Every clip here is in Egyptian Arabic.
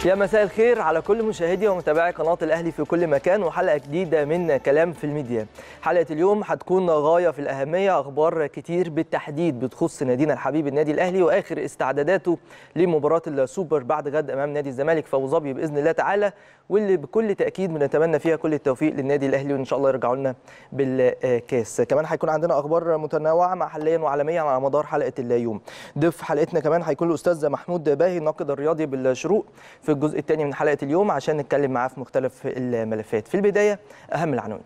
يا مساء الخير على كل مشاهدي ومتابعي قناة الأهلي في كل مكان وحلقة جديدة من كلام في الميديا حلقة اليوم هتكون غاية في الأهمية أخبار كتير بالتحديد بتخص نادينا الحبيب النادي الأهلي وآخر استعداداته لمباراة السوبر بعد غد أمام نادي الزمالك في أبو ظبي بإذن الله تعالى واللي بكل تأكيد بنتمنى فيها كل التوفيق للنادي الأهلي وإن شاء الله يرجعوا لنا بالكاس كمان هيكون عندنا أخبار متنوعة محليا وعالميا على مدار حلقة اليوم ضيف حلقتنا كمان هيكون الأستاذ محمود باهي الناقد الرياضي بالشروق في الجزء الثاني من حلقه اليوم عشان نتكلم معاه في مختلف الملفات في البدايه اهم العناوين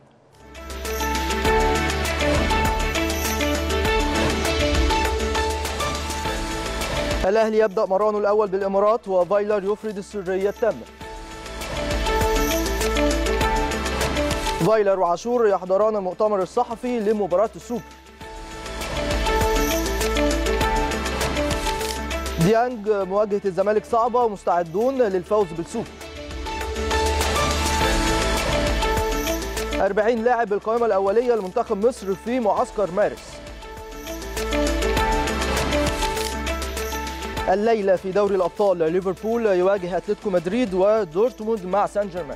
الاهلي يبدا مرانه الاول بالامارات وفايلر يفرض السريه التامه فايلر وعاشور يحضران المؤتمر الصحفي لمباراه السوبر ديانج مواجهة الزمالك صعبة ومستعدون للفوز بالسوبر 40 لاعب بالقائمة الأولية لمنتخب مصر في معسكر مارس الليلة في دوري الأبطال ليفربول يواجه أتلتيكو مدريد ودورتموند مع سان جيرمان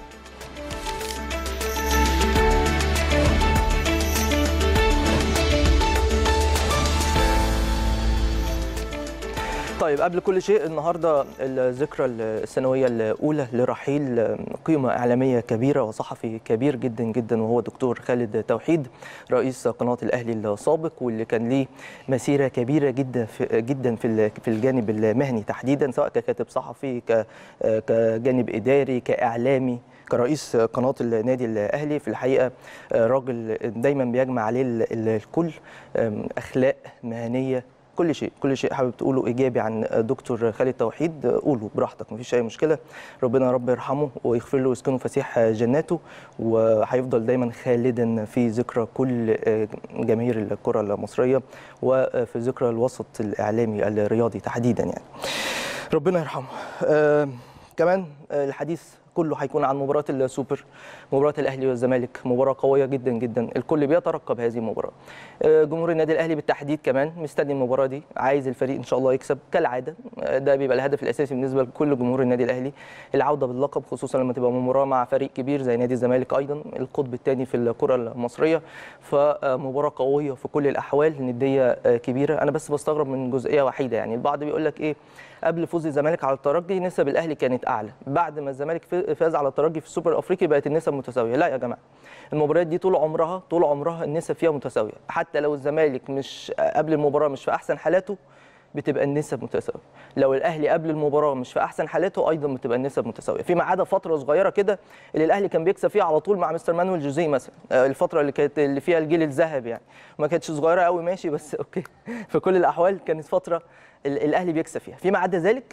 طيب قبل كل شيء النهارده الذكرى السنويه الاولى لرحيل قيمه اعلاميه كبيره وصحفي كبير جدا جدا وهو دكتور خالد توحيد رئيس قناه الاهلي السابق واللي كان ليه مسيره كبيره جدا في جدا في في الجانب المهني تحديدا سواء ككاتب صحفي كجانب اداري كاعلامي كرئيس قناه النادي الاهلي في الحقيقه راجل دايما بيجمع عليه الكل اخلاق مهنيه كل شيء كل شيء حابب تقوله ايجابي عن دكتور خالد توحيد قوله براحتك مفيش اي مشكله ربنا يا رب يرحمه ويغفر له ويسكنه فسيح جناته وهيفضل دايما خالدا في ذكرى كل جماهير الكره المصريه وفي ذكرى الوسط الاعلامي الرياضي تحديدا يعني ربنا يرحمه آه كمان الحديث كله هيكون عن مباراه السوبر مباراه الاهلي والزمالك مباراه قويه جدا جدا الكل بيترقب هذه المباراه جمهور النادي الاهلي بالتحديد كمان مستني المباراه دي عايز الفريق ان شاء الله يكسب كالعاده ده بيبقى الهدف الاساسي بالنسبه لكل جمهور النادي الاهلي العوده باللقب خصوصا لما تبقى مباراه مع فريق كبير زي نادي الزمالك ايضا القطب الثاني في الكره المصريه فمباراه قويه في كل الاحوال نديه كبيره انا بس بستغرب من جزئيه وحيده يعني البعض بيقول لك ايه قبل فوز الزمالك على الترجي نسب الاهلي كانت اعلى بعد ما الزمالك فاز على الترجي في السوبر الافريقي بقت النسب متساويه لا يا جماعه المباريات دي طول عمرها طول عمرها النسب فيها متساويه حتى لو الزمالك مش قبل المباراه مش في احسن حالاته بتبقى النسب متساويه لو الاهلي قبل المباراه مش في احسن حالاته ايضا بتبقى النسب متساويه فيما عدا فتره صغيره كده اللي الاهلي كان بيكسب فيها على طول مع مستر مانويل جوزيه مثلا الفتره اللي كانت اللي فيها الجيل الذهبي يعني ما كانتش صغيره قوي ماشي بس اوكي في كل الاحوال كانت فتره الاهلي بيكسب فيها فيما عدا ذلك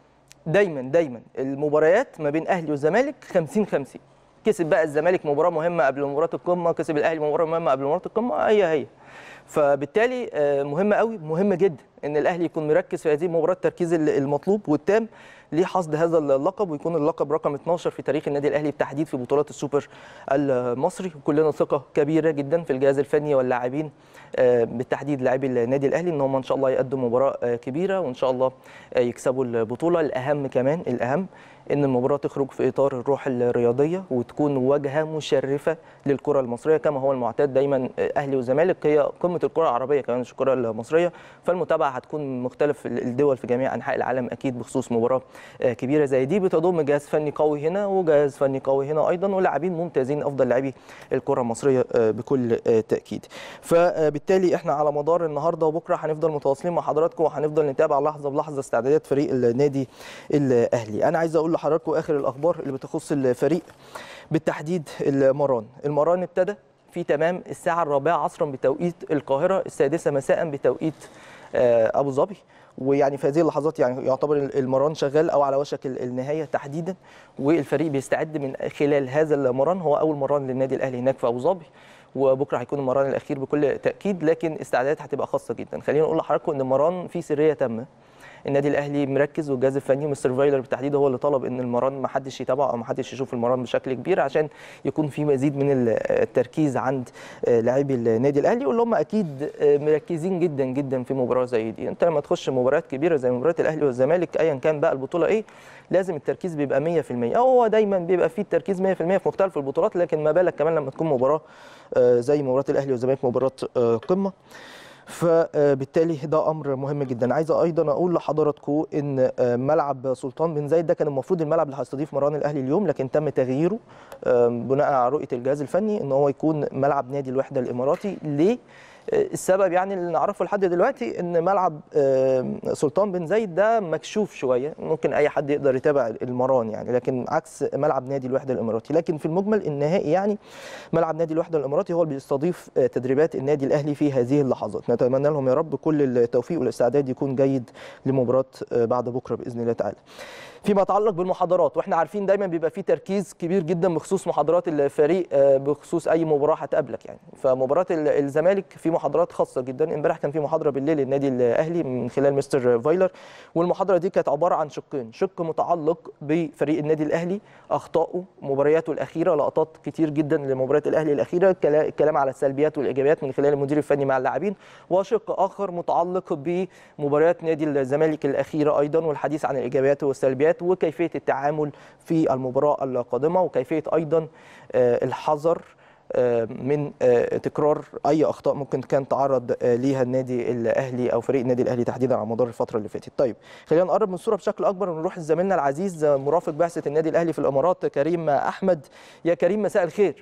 دايما دايما المباريات ما بين اهلي والزمالك 50 50 كسب بقى الزمالك مباراه مهمه قبل مباراه القمه كسب الاهلي مباراه مهمه قبل مباراه القمه هي هي فبالتالي مهم قوي مهم جدا ان الاهلي يكون مركز في هذه المباراه التركيز المطلوب والتام لحصد هذا اللقب ويكون اللقب رقم 12 في تاريخ النادي الاهلي بالتحديد في بطولات السوبر المصري وكلنا ثقه كبيره جدا في الجهاز الفني واللاعبين بالتحديد لاعبي النادي الاهلي ان هم ان شاء الله يقدموا مباراه كبيره وان شاء الله يكسبوا البطوله الاهم كمان الاهم ان المباراه تخرج في اطار الروح الرياضيه وتكون واجهه مشرفه للكره المصريه كما هو المعتاد دايما اهلي وزمالك هي قمه الكره العربيه كمان مش الكره المصريه فالمتابعه هتكون مختلف الدول في جميع انحاء العالم اكيد بخصوص مباراه كبيره زي دي بتضم جهاز فني قوي هنا وجهاز فني قوي هنا ايضا ولاعبين ممتازين افضل لاعبي الكره المصريه بكل تاكيد فبالتالي احنا على مدار النهارده وبكره هنفضل متواصلين مع حضراتكم وهنفضل نتابع لحظه بلحظه استعدادات فريق النادي الاهلي انا عايز اقول لحضراتكم اخر الاخبار اللي بتخص الفريق بالتحديد المران المران ابتدى في تمام الساعه الرابعه عصرا بتوقيت القاهره السادسه مساء بتوقيت ابو ظبي ويعني في هذه اللحظات يعني يعتبر المران شغال او على وشك النهايه تحديدا والفريق بيستعد من خلال هذا المران هو اول مران للنادي الاهلي هناك في ابو ظبي وبكره هيكون المران الاخير بكل تاكيد لكن استعدادات هتبقى خاصه جدا خلينا نقول لحضراتكم ان المران فيه سريه تامه النادي الاهلي مركز والجهاز الفني مستر فايلر بالتحديد هو اللي طلب ان المران ما حدش يتابعه او ما حدش يشوف المران بشكل كبير عشان يكون في مزيد من التركيز عند لاعبي النادي الاهلي واللي هم اكيد مركزين جدا جدا في مباراه زي دي انت لما تخش مباريات كبيره زي مباراه الاهلي والزمالك ايا كان بقى البطوله ايه لازم التركيز بيبقى 100% هو دايما بيبقى فيه التركيز 100% في مختلف البطولات لكن ما بالك كمان لما تكون مباراه زي مباراه الاهلي والزمالك مباراه قمه فبالتالي ده امر مهم جدا عايز ايضا اقول لحضراتكم ان ملعب سلطان بن زايد ده كان المفروض الملعب اللي هيستضيف مران الاهلي اليوم لكن تم تغييره بناء على رؤيه الجهاز الفني ان هو يكون ملعب نادي الوحده الاماراتي ليه السبب يعني اللي نعرفه لحد دلوقتي ان ملعب سلطان بن زايد ده مكشوف شويه ممكن اي حد يقدر يتابع المران يعني لكن عكس ملعب نادي الوحده الاماراتي لكن في المجمل النهائي يعني ملعب نادي الوحده الاماراتي هو اللي بيستضيف تدريبات النادي الاهلي في هذه اللحظات نتمنى لهم يا رب كل التوفيق والاستعداد يكون جيد لمباراه بعد بكره باذن الله تعالى فيما يتعلق بالمحاضرات واحنا عارفين دايما بيبقى في تركيز كبير جدا بخصوص محاضرات الفريق بخصوص اي مباراه هتقابلك يعني فمباراه الزمالك في محاضرات خاصه جدا امبارح كان في محاضره بالليل للنادي الاهلي من خلال مستر فايلر والمحاضره دي كانت عباره عن شقين شق متعلق بفريق النادي الاهلي اخطائه مبارياته الاخيره لقطات كتير جدا لمباريات الاهلي الاخيره الكلام على السلبيات والايجابيات من خلال المدير الفني مع اللاعبين وشق اخر متعلق بمباريات نادي الزمالك الاخيره ايضا والحديث عن الايجابيات والسلبيات وكيفيه التعامل في المباراه القادمه وكيفيه ايضا الحذر من تكرار اي اخطاء ممكن كان تعرض ليها النادي الاهلي او فريق النادي الاهلي تحديدا على مدار الفتره اللي فاتت. طيب خلينا نقرب من الصوره بشكل اكبر ونروح لزميلنا العزيز مرافق بعثه النادي الاهلي في الامارات كريم احمد. يا كريم مساء الخير.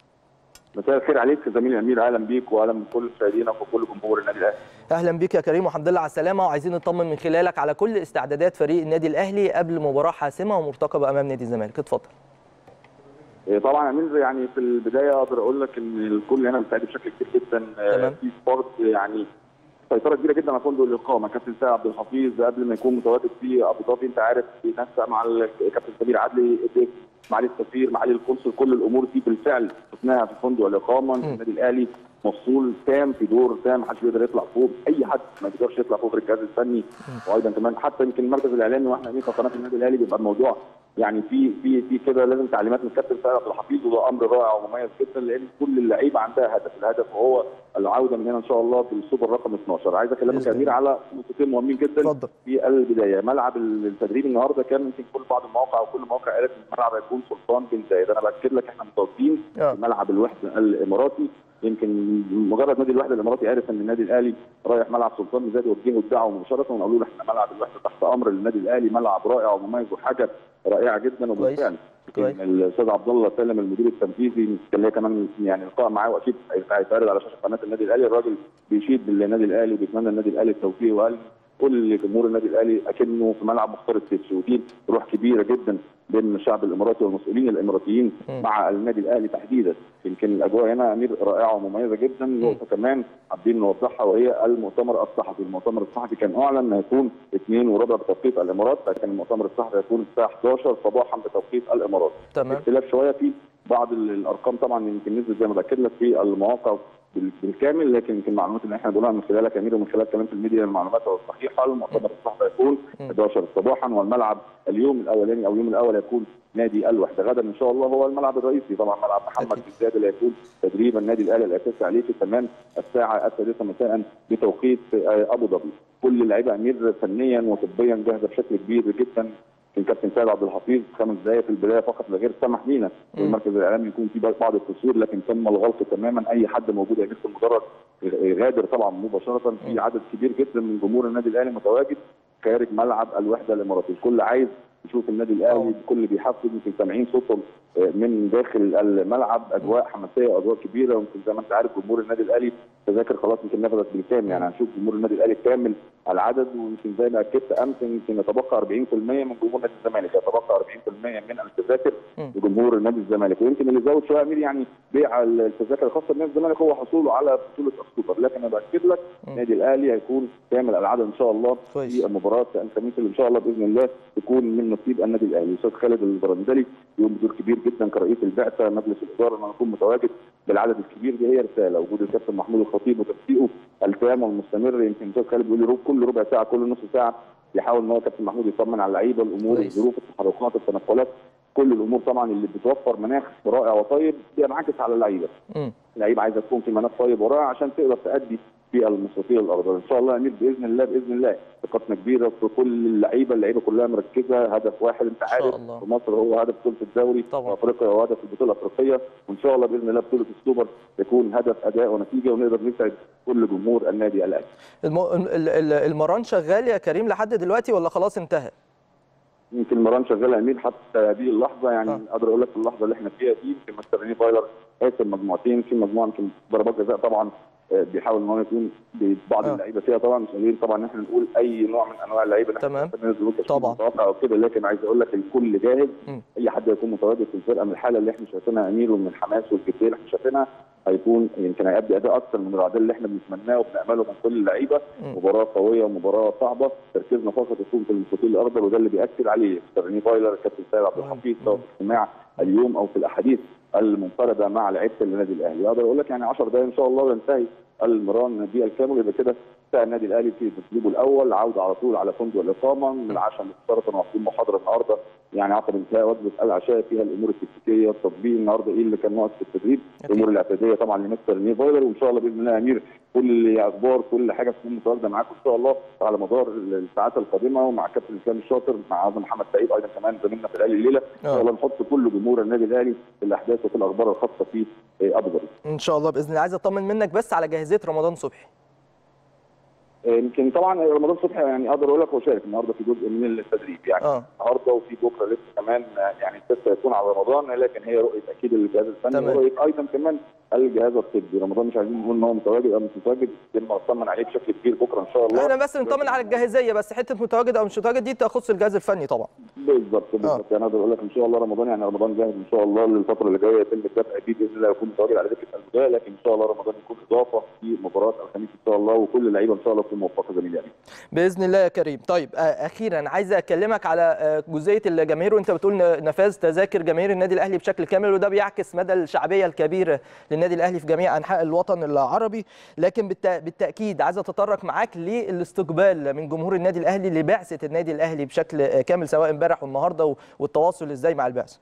مساء الخير عليك زميلي امير اهلا بيك واهلا بكل مشاهدينا وكل جمهور النادي الاهلي. اهلا بيك يا كريم والحمد لله على السلامه وعايزين نطمن من خلالك على كل استعدادات فريق النادي الاهلي قبل مباراه حاسمه ومرتقبه امام نادي الزمالك اتفضل. طبعا امير يعني في البدايه اقدر اقول لك ان الكل هنا مستعد بشكل كبير جدا تمام. في سبورت يعني سيطره كبيره جدا على فندق الاقامه كابتن سيد عبد الحفيظ قبل ما يكون متواجد في ابو ظبي انت عارف بينسق مع الكابتن سمير عدلي معالي السفير معالي القنصل كل الامور دي بالفعل شفناها في فندق الاقامه النادي الاهلي مفصول تام في دور تام محدش بيقدر يطلع فوق اي حد ما بيقدرش يطلع فوق غير الجهاز الفني وايضا كمان حتى يمكن المركز الاعلامي واحنا في قناه النادي الاهلي بيبقى الموضوع يعني في في في كده لازم تعليمات من الكابتن سيد عبد الحفيظ وده امر رائع ومميز جدا لان كل اللعيبه عندها هدف الهدف وهو العوده من هنا ان شاء الله بالسوبر رقم 12 عايز اكلمك يا امير على نقطتين مهمين جدا اتفضل. في البدايه ملعب التدريب النهارده كان يمكن كل بعض المواقع وكل المواقع قالت ان الملعب هيكون سلطان بن زايد انا باكد لك احنا متواجدين آه. في ملعب الوحده الاماراتي يمكن مجرد نادي الوحده الاماراتي عارف ان النادي الاهلي رايح ملعب سلطان بن زايد وجهوا الدعوه مباشره وقالوا له احنا ملعب الوحده تحت امر للنادي الاهلي ملعب رائع ومميز وحاجه رائعه جدا وبالفعل كويس. الاستاذ عبد الله سالم المدير التنفيذي كان ليا كمان يعني لقاء معاه واكيد هيتعرض على شاشه قناه النادي الاهلي الراجل بيشيد للنادي الاهلي وبيتمنى النادي الاهلي التوفيق وقال كل جمهور النادي الاهلي اكنه في ملعب مختار السيتش ودي روح كبيره جدا بين الشعب الاماراتي والمسؤولين الاماراتيين م. مع النادي الاهلي تحديدا يمكن الاجواء هنا امير رائعه ومميزه جدا نقطه كمان حابين نوضحها وهي المؤتمر الصحفي المؤتمر الصحفي كان اعلن انه هيكون 2 وربع بتوقيت الامارات لكن المؤتمر الصحفي هيكون الساعه 11 صباحا بتوقيت الامارات تمام اختلاف شويه في بعض الارقام طبعا يمكن نزلت زي ما باكد لك في المواقع بال- بالكامل لكن يمكن المعلومات اللي احنا بنقولها من خلالك يا امير ومن خلال كلام في الميديا المعلومات الصحيحه المؤتمر الصحفي هيكون 11 صباحا والملعب اليوم الاولاني او اليوم الاول هيكون نادي الوحده غدا ان شاء الله هو الملعب الرئيسي طبعا ملعب محمد أكيد. بن زايد اللي هيكون تدريب النادي الاهلي الاساسي عليه في تمام الساعه السادسه مساء بتوقيت آه، ابو ظبي كل اللعيبه امير فنيا وطبيا جاهزه بشكل كبير جدا كان كابتن سيد عبد الحفيظ خمس دقائق في البدايه فقط لا غير سمح لينا مم. والمركز الاعلامي يكون فيه بعض القصور لكن تم الغلق تماما اي حد موجود يجلس في المدرج غادر طبعا مباشره في عدد كبير جدا من جمهور النادي الاهلي متواجد خارج ملعب الوحده الاماراتي الكل عايز يشوف النادي الاهلي أوه. الكل بيحفز يمكن سامعين صوتهم آه، من داخل الملعب اجواء حماسيه واجواء كبيره ويمكن زي ما انت عارف جمهور النادي الاهلي تذاكر خلاص يمكن نفذت بالكامل يعني هنشوف جمهور النادي الاهلي كامل العدد ويمكن زي ما اكدت امس يمكن يتبقى 40% من جمهور نادي الزمالك يتبقى 40% من التذاكر مم. لجمهور النادي الزمالك ويمكن اللي زود شويه امير يعني بيع التذاكر الخاصه بنادي الزمالك هو حصوله على بطوله السوبر لكن انا باكد لك مم. النادي الاهلي هيكون كامل العدد ان شاء الله كويس. في مباراه الخميس اللي ان شاء الله باذن الله تكون من نصيب النادي الاهلي الاستاذ خالد البرندلي يقوم بدور كبير جدا كرئيس البعثه مجلس الاداره انه يكون متواجد بالعدد الكبير دي هي رساله وجود الكابتن محمود الخطيب وتنسيقه التام والمستمر يمكن الاستاذ خالد بيقول لي رب- كل ربع ساعه كل نص ساعه بيحاول ان هو كابتن محمود يطمن على اللعيبه الامور كويس. الظروف التحركات التنقلات كل الامور طبعا اللي بتوفر مناخ رائع وطيب بينعكس على اللعيبه مم. اللعيبه عايزه تكون في مناخ طيب ورائع عشان تقدر تأدي في المستطيل الافضل ان شاء الله يا امير باذن الله باذن الله ثقتنا كبيره في كل اللعيبه اللعيبه كلها مركزه هدف واحد انت شاء عارف الله. في مصر هو هدف بطوله الدوري طبعا. وافريقيا وهدف البطوله الافريقيه وان شاء الله باذن الله بطوله السوبر تكون هدف اداء ونتيجه ونقدر نسعد كل جمهور النادي الاهلي الم... ال- ال- المران شغال يا كريم لحد دلوقتي ولا خلاص انتهى؟ يمكن مران شغال يا امير حتى هذه اللحظه يعني آه. اقدر اقول لك في اللحظه اللي احنا فيها دي يمكن مستر ريني فايلر قاسم مجموعتين في مجموعه يمكن ضربات جزاء طبعا آه، بيحاول ان هو يكون بعض آه. اللعيبه فيها طبعا مش قادرين طبعا ان احنا نقول اي نوع من انواع اللعيبه إن إحنا تمام. ننزل تشكيل طبعا. متوقع او كده لكن عايز اقول لك الكل جاهز مم. اي حد يكون متواجد في الفرقه من الحاله اللي احنا شايفينها يا امير ومن الحماس والجديه اللي احنا شايفينها هيكون يمكن هيأدي اداء اكثر من العدل اللي احنا بنتمناه وبنامله من كل اللعيبه مم. مباراه قويه ومباراه صعبه تركيزنا فقط يكون في المستطيل الاخضر وده اللي بياكد عليه مستر ريني فايلر الكابتن سيد عبد الحفيظ سواء في الاجتماع اليوم او في الاحاديث المنفرده مع لعيبه النادي الاهلي اقدر اقول لك يعني 10 دقائق ان شاء الله وينتهي المران بالكامل يبقى كده بتاع النادي الاهلي في تدريبه الاول عوده على طول على فندق الاقامه من العشاء مباشره وهتكون محاضره النهارده يعني عقب انتهاء وجبه العشاء فيها الامور التكتيكيه التطبيق النهارده ايه اللي كان ناقص في التدريب أكيد. الامور الاعتياديه طبعا لمستر ريني فايلر وان شاء الله باذن الله يا امير كل اخبار كل حاجه تكون متواجده معاكم ان شاء الله على مدار الساعات القادمه ومع كابتن اسلام الشاطر مع عظم محمد سعيد ايضا كمان زميلنا في الاهلي الليله ان شاء الله نحط كل جمهور النادي الاهلي في الاحداث وفي الاخبار الخاصه في آه، ابو ظبي ان شاء الله باذن الله عايز اطمن منك بس على جاهزيه رمضان صبحي آه، يمكن طبعا رمضان صبحي يعني اقدر اقول لك هو شارك النهارده في جزء من التدريب يعني اه النهارده وفي بكره لسه كمان آه، يعني لسه يكون على رمضان لكن هي رؤيه اكيد الجهاز الفني تمام. ورؤيه ايضا كمان الجهاز الطبي رمضان مش عايزين نقول ان هو متواجد او مش متواجد لما اطمن عليه بشكل كبير بكره ان شاء الله احنا بس نطمن على الجاهزيه بس حته متواجد او مش متواجد دي تخص الجهاز الفني طبعا بالظبط بالظبط يعني اقدر اقول لك ان شاء الله رمضان يعني رمضان جاهز ان شاء الله للفتره اللي جايه يتم الدفع بيه باذن الله يكون متواجد على دكه البدايه لكن ان شاء الله رمضان يكون اضافه في مباراه الخميس ان شاء الله وكل اللعيبه ان شاء الله تكون موفقه زميلي يعني. باذن الله يا كريم طيب آه، اخيرا عايز اكلمك على آه، جزئيه الجماهير وانت بتقول ن- نفاذ تذاكر جماهير النادي الاهلي بشكل كامل وده بيعكس مدى الشعبيه الكبيره للنادي الاهلي في جميع انحاء الوطن العربي لكن بالت- بالتاكيد عايز اتطرق معاك للاستقبال من جمهور النادي الاهلي لبعثه النادي الاهلي بشكل آه، كامل سواء امبارح والنهارده و- والتواصل ازاي مع البعثه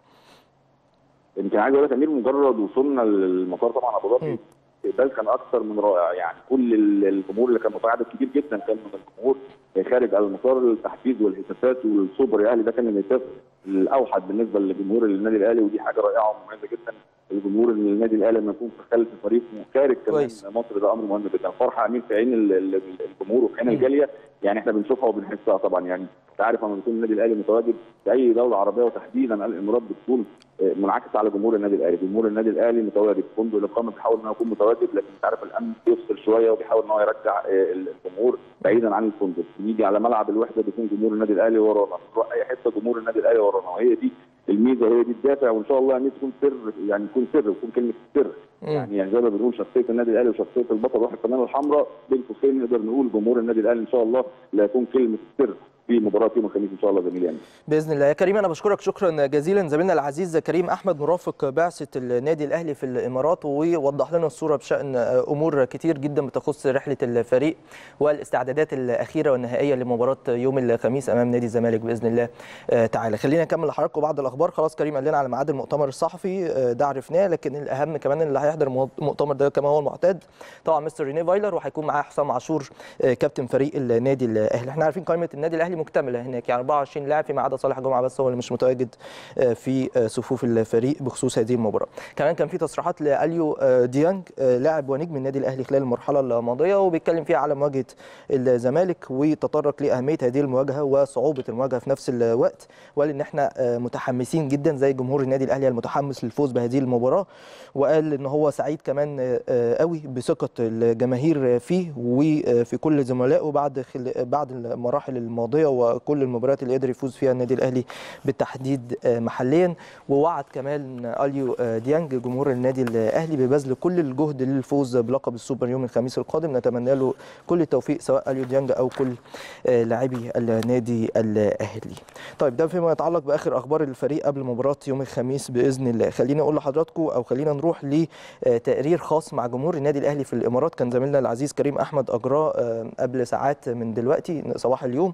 يمكن عايز اقول لك يا امير مجرد وصولنا للمطار طبعا ابو مم. ظبي الاستقبال كان اكثر من رائع يعني كل ال- الجمهور اللي كان متعدد كبير جدا كان من الجمهور خارج على المطار التحفيز والهتافات والسوبر الاهلي ده كان الهتاف الاوحد بالنسبه لجمهور النادي الاهلي ودي حاجه رائعه ومميزه جدا الجمهور النادي الاهلي لما يكون في خلف فريق خارج كمان كويس. مصر ده امر مهم جدا فرحه امير في عين ال- ال- الجمهور وفي عين مم. الجاليه يعني احنا بنشوفها وبنحسها طبعا يعني انت عارف لما بيكون النادي الاهلي متواجد في اي دوله عربيه وتحديدا الامارات بتكون آه، منعكسه على جمهور النادي الاهلي، جمهور النادي الاهلي متواجد في فندق الاقامه بيحاول ان هو يكون متواجد لكن انت عارف الامن بيفصل شويه وبيحاول ان هو يرجع آه، الجمهور بعيدا عن الفندق، يجي على ملعب الوحده بيكون جمهور النادي الاهلي ورانا، تروح اي حته جمهور النادي الاهلي ورانا وهي دي الميزه وهي دي الدافع وان شاء الله يعني تكون سر يعني يكون سر ويكون كلمه سر مم. يعني يعني زي ما بنقول شخصيه النادي الاهلي وشخصيه البطل روح القناه الحمراء بين قوسين نقدر نقول جمهور النادي الاهلي ان شاء الله لا يكون كلمه سر في مباراه يوم الخميس ان شاء الله زميلي يعني. باذن الله يا كريم انا بشكرك شكرا جزيلا زميلنا العزيز كريم احمد مرافق بعثه النادي الاهلي في الامارات ووضح لنا الصوره بشان امور كتير جدا بتخص رحله الفريق والاستعدادات الاخيره والنهائيه لمباراه يوم الخميس امام نادي الزمالك باذن الله آه، تعالى خلينا نكمل لحضراتكم بعض الاخبار خلاص كريم قال لنا على ميعاد المؤتمر الصحفي آه، ده عرفناه لكن الاهم كمان اللي هيحضر المؤتمر ده كما هو المعتاد طبعا مستر ريني فايلر وهيكون معاه حسام عاشور آه، كابتن فريق النادي الاهلي احنا عارفين قائمه النادي الاهلي مكتمله هناك يعني 24 لاعب فيما عدا صالح جمعه بس هو اللي مش متواجد آه، في آه، صفوف الفريق بخصوص هذه المباراه كمان كان في تصريحات لاليو آه، ديانج آه، لاعب ونجم النادي الاهلي خلال المرحله الماضيه وبيتكلم فيها على مواجهه الزمالك وتطرق لاهميه هذه المواجهه وصعوبه المواجهه في نفس الوقت وقال ان احنا آه، متحمسين جدا زي جمهور النادي الاهلي المتحمس للفوز بهذه المباراه وقال ان هو سعيد كمان آه، آه، قوي بثقه الجماهير فيه وفي كل زملائه بعد خل... بعد المراحل الماضيه وكل المباريات اللي قدر يفوز فيها النادي الاهلي بالتحديد آه، محليا ووعد كمان اليو آه، ديانج جمهور النادي الاهلي ببذل كل الجهد للفوز بلقب السوبر يوم الخميس القادم نتمنى له كل التوفيق سواء اليو ديانج او كل آه، لاعبي النادي الاهلي طيب ده فيما يتعلق باخر اخبار الفريق قبل مباراه يوم الخميس باذن الله خليني اقول لحضراتكم او خلينا نروح لتقرير خاص مع جمهور النادي الاهلي في الامارات كان زميلنا العزيز كريم احمد اجراه آه، قبل ساعات من دلوقتي صباح اليوم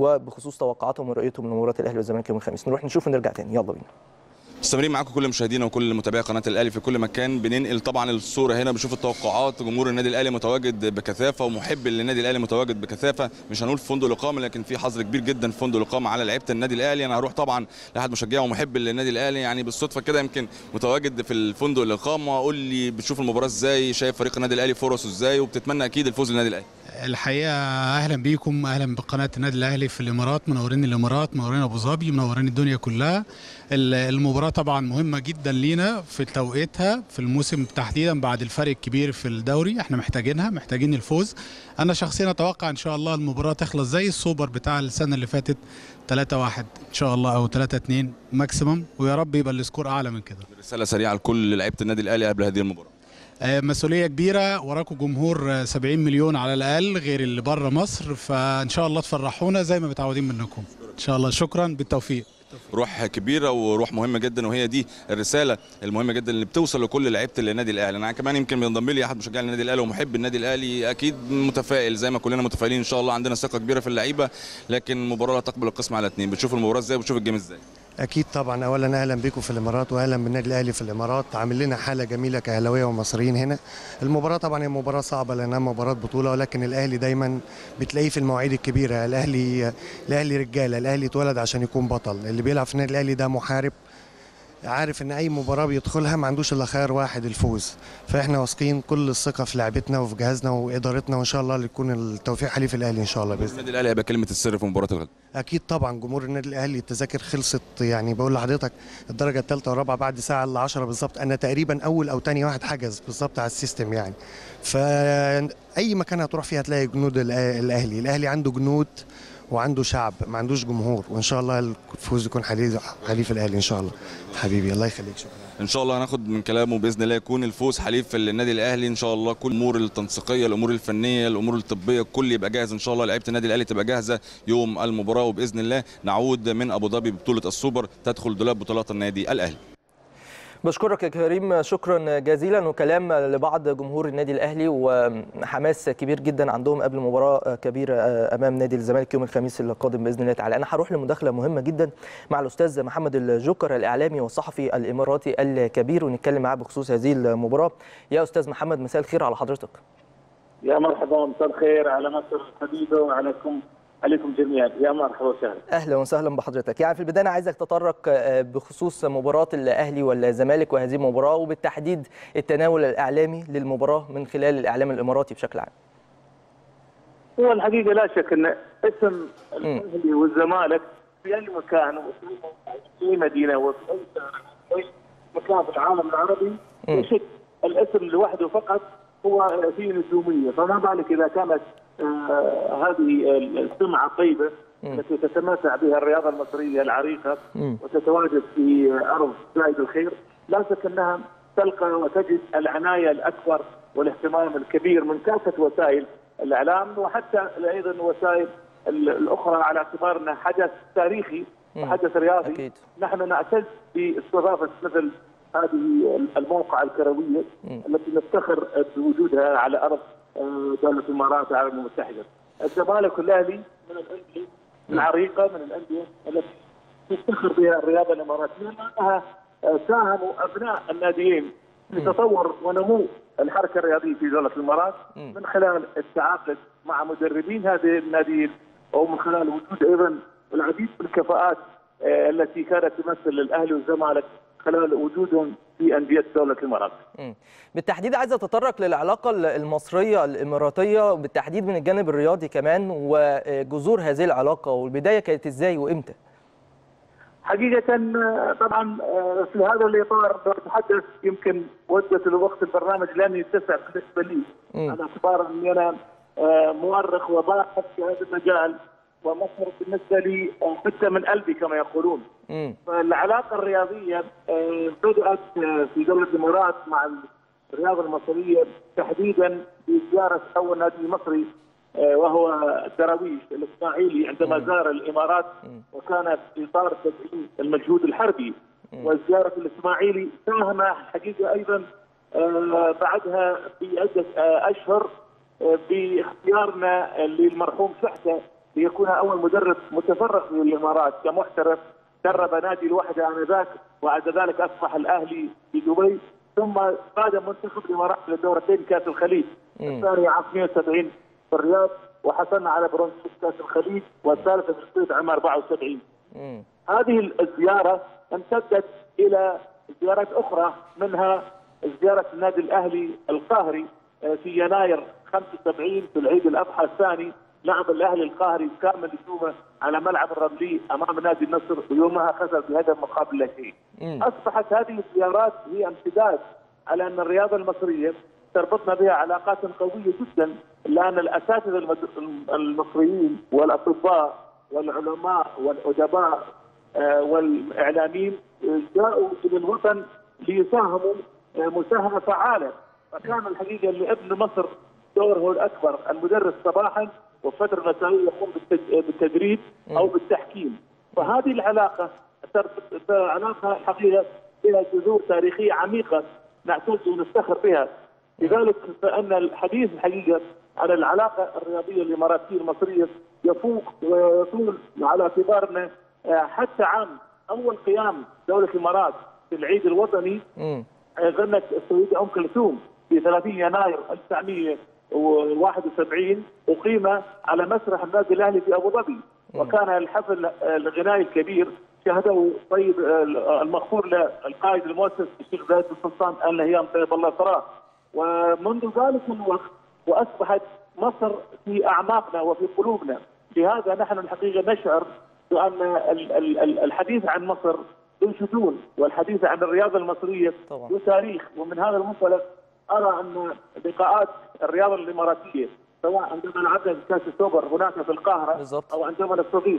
وبخصوص توقعاتهم ورؤيتهم لمباراه الاهلي والزمالك يوم الخميس نروح نشوف ونرجع تاني يلا بينا مستمرين معاكم كل مشاهدينا وكل متابعي قناه الاهلي في كل مكان بننقل طبعا الصوره هنا بنشوف التوقعات جمهور النادي الاهلي متواجد بكثافه ومحب للنادي الاهلي متواجد بكثافه مش هنقول في فندق الاقامه لكن في حظر كبير جدا في فندق الاقامه على لعيبه النادي الاهلي انا هروح طبعا لاحد مشجع ومحب للنادي الاهلي يعني بالصدفه كده يمكن متواجد في الفندق الاقامه قول لي بتشوف المباراه ازاي شايف فريق النادي الاهلي فرصه ازاي وبتتمنى اكيد الفوز للنادي الاهلي الحقيقه اهلا بيكم اهلا بقناه النادي الاهلي في الامارات منورين الامارات منورين ابو ظبي منورين الدنيا كلها المباراه طبعا مهمه جدا لينا في توقيتها في الموسم تحديدا بعد الفرق الكبير في الدوري احنا محتاجينها محتاجين الفوز انا شخصيا اتوقع ان شاء الله المباراه تخلص زي السوبر بتاع السنه اللي فاتت 3 1 ان شاء الله او 3 2 ماكسيمم ويا رب يبقى السكور اعلى من كده رساله سريعه لكل لعيبه النادي الاهلي قبل هذه المباراه مسؤوليه كبيره وراكم جمهور 70 مليون على الاقل غير اللي بره مصر فان شاء الله تفرحونا زي ما متعودين منكم ان شاء الله شكرا بالتوفيق روح كبيره وروح مهمه جدا وهي دي الرساله المهمه جدا اللي بتوصل لكل لعيبه النادي الاهلي انا كمان يمكن بينضم لي احد مشجعي النادي الاهلي ومحب النادي الاهلي اكيد متفائل زي ما كلنا متفائلين ان شاء الله عندنا ثقه كبيره في اللعيبه لكن المباراه لا تقبل القسم على اثنين بتشوف المباراه ازاي وبتشوف الجيم ازاي اكيد طبعا اولا اهلا بكم في الامارات واهلا بالنادي الاهلي في الامارات عامل لنا حاله جميله كاهلاويه ومصريين هنا المباراه طبعا هي مباراه صعبه لانها مباراه بطوله ولكن الاهلي دايما بتلاقيه في المواعيد الكبيره الاهلي الاهلي رجاله الاهلي اتولد عشان يكون بطل اللي بيلعب في النادي الاهلي ده محارب عارف ان اي مباراه بيدخلها ما عندوش الا خيار واحد الفوز فاحنا واثقين كل الثقه في لعبتنا وفي جهازنا وادارتنا وان شاء الله يكون التوفيق حليف الاهلي ان شاء الله باذن النادي الاهلي هيبقى كلمه السر في مباراه الغد اكيد طبعا جمهور النادي الاهلي التذاكر خلصت يعني بقول لحضرتك الدرجه الثالثه والرابعه بعد ساعه الا 10 بالظبط انا تقريبا اول او ثاني واحد حجز بالظبط على السيستم يعني فاي مكان هتروح فيه هتلاقي جنود الاهلي الاهلي عنده جنود وعنده شعب ما عندوش جمهور وان شاء الله الفوز يكون حليف حليف الاهلي ان شاء الله حبيبي الله يخليك شكرا ان شاء الله هناخد من كلامه باذن الله يكون الفوز حليف للنادي الاهلي ان شاء الله كل الامور التنسيقيه الامور الفنيه الامور الطبيه الكل يبقى جاهز ان شاء الله لعيبه النادي الاهلي تبقى جاهزه يوم المباراه وباذن الله نعود من ابو ظبي ببطوله السوبر تدخل دولاب بطولات النادي الاهلي بشكرك يا كريم شكرا جزيلا وكلام لبعض جمهور النادي الاهلي وحماس كبير جدا عندهم قبل مباراه كبيره امام نادي الزمالك يوم الخميس القادم باذن الله تعالى انا هروح لمداخله مهمه جدا مع الاستاذ محمد الجوكر الاعلامي والصحفي الاماراتي الكبير ونتكلم معاه بخصوص هذه المباراه يا استاذ محمد مساء الخير على حضرتك يا مرحبا مساء الخير على مصر الحبيبه وعليكم عليكم جميعا يا مرحبا وسهلا اهلا وسهلا بحضرتك يعني في البدايه انا عايزك تطرق بخصوص مباراه الاهلي والزمالك وهذه المباراه وبالتحديد التناول الاعلامي للمباراه من خلال الاعلام الاماراتي بشكل عام هو الحقيقه لا شك ان اسم الاهلي والزمالك في اي مكان وفي اي مدينه وفي اي مكان في العالم العربي يشك الاسم لوحده فقط هو فيه نجوميه فما بالك اذا كانت آه هذه السمعه الطيبه التي تتمتع بها الرياضه المصريه العريقه وتتواجد في ارض زايد الخير لا شك انها تلقى وتجد العنايه الاكبر والاهتمام الكبير من كافه وسائل الاعلام وحتى ايضا الوسائل الاخرى على اعتبار انه حدث تاريخي وحدث رياضي أكيد. نحن نعتز باستضافه مثل هذه الموقع الكرويه التي نفتخر بوجودها على ارض دوله الامارات العربيه المتحده. الزمالك والاهلي من الانديه العريقه من الانديه التي تفتخر بها الرياضه الاماراتيه لانها ساهموا ابناء الناديين في تطور ونمو الحركه الرياضيه في دوله الامارات من خلال التعاقد مع مدربين هذه الناديين ومن خلال وجود ايضا العديد من الكفاءات التي كانت تمثل الاهلي والزمالك خلال وجودهم في انديه دوله الامارات. بالتحديد عايز اتطرق للعلاقه المصريه الاماراتيه بالتحديد من الجانب الرياضي كمان وجذور هذه العلاقه والبدايه كانت ازاي وامتى؟ حقيقة طبعا في هذا الإطار بتحدث يمكن مدة الوقت البرنامج لن يتسع بالنسبة لي على اعتبار أني أنا مؤرخ وباحث في هذا المجال ومصر بالنسبه لي حتى من قلبي كما يقولون. مم. فالعلاقه الرياضيه بدات في دوله الامارات مع الرياضه المصريه تحديدا بزياره اول نادي مصري وهو الدراويش الاسماعيلي عندما زار الامارات وكان في اطار تدعيم المجهود الحربي وزياره الاسماعيلي ساهم حقيقه ايضا بعدها بعده اشهر باختيارنا للمرحوم شحته ليكون اول مدرب متفرغ في الامارات كمحترف درب نادي الوحده انذاك وبعد ذلك اصبح الاهلي في دبي ثم قاد منتخب الامارات لدورتين كاس الخليج الثانيه عام 72 في الرياض وحصلنا على برونز في كاس الخليج والثالثه في الصيف عام 74 مم. هذه الزياره امتدت الى زيارات اخرى منها زياره النادي الاهلي القاهري آه، في يناير 75 في العيد الاضحى الثاني لعب الاهلي القاهري كامل نجومه على ملعب الرملي امام نادي النصر ويومها خسر بهدف مقابل لا شيء. مم. اصبحت هذه الزيارات هي امتداد على ان الرياضه المصريه تربطنا بها علاقات قويه جدا لان الاساتذه المد- المصريين والاطباء والعلماء والادباء آه، والاعلاميين آه، جاءوا الى الوطن ليساهموا آه، مساهمه فعاله فكان الحقيقه لابن مصر دوره الاكبر المدرس صباحا وفتره مسائيه يقوم بالتج- بالتدريب او بالتحكيم فهذه العلاقه تربط- علاقه حقيقه فيها جذور تاريخيه عميقه نعتز ونفتخر بها لذلك فان الحديث الحقيقه عن العلاقه الرياضيه الاماراتيه المصريه يفوق ويطول على اعتبار انه آه، حتى عام اول قيام دوله الامارات في العيد الوطني مم. غنت السيدة أم كلثوم في 30 يناير 1971 أقيم على مسرح النادي الأهلي في أبو ظبي وكان الحفل الغنائي الكبير شهده طيب المغفور للقائد المؤسس الشيخ زايد بن سلطان آل نهيان طيب الله ثراه ومنذ ذلك الوقت وأصبحت مصر في أعماقنا وفي قلوبنا لهذا نحن الحقيقة نشعر بأن ال- ال- ال- الحديث عن مصر ذو شجون والحديث عن الرياضة المصرية طبعاً. ذو تاريخ ومن هذا المنطلق أرى أن لقاءات الرياضة الإماراتية سواء عندما لعبنا في كأس السوبر هناك في القاهرة بالضبط. أو عندما نستضيف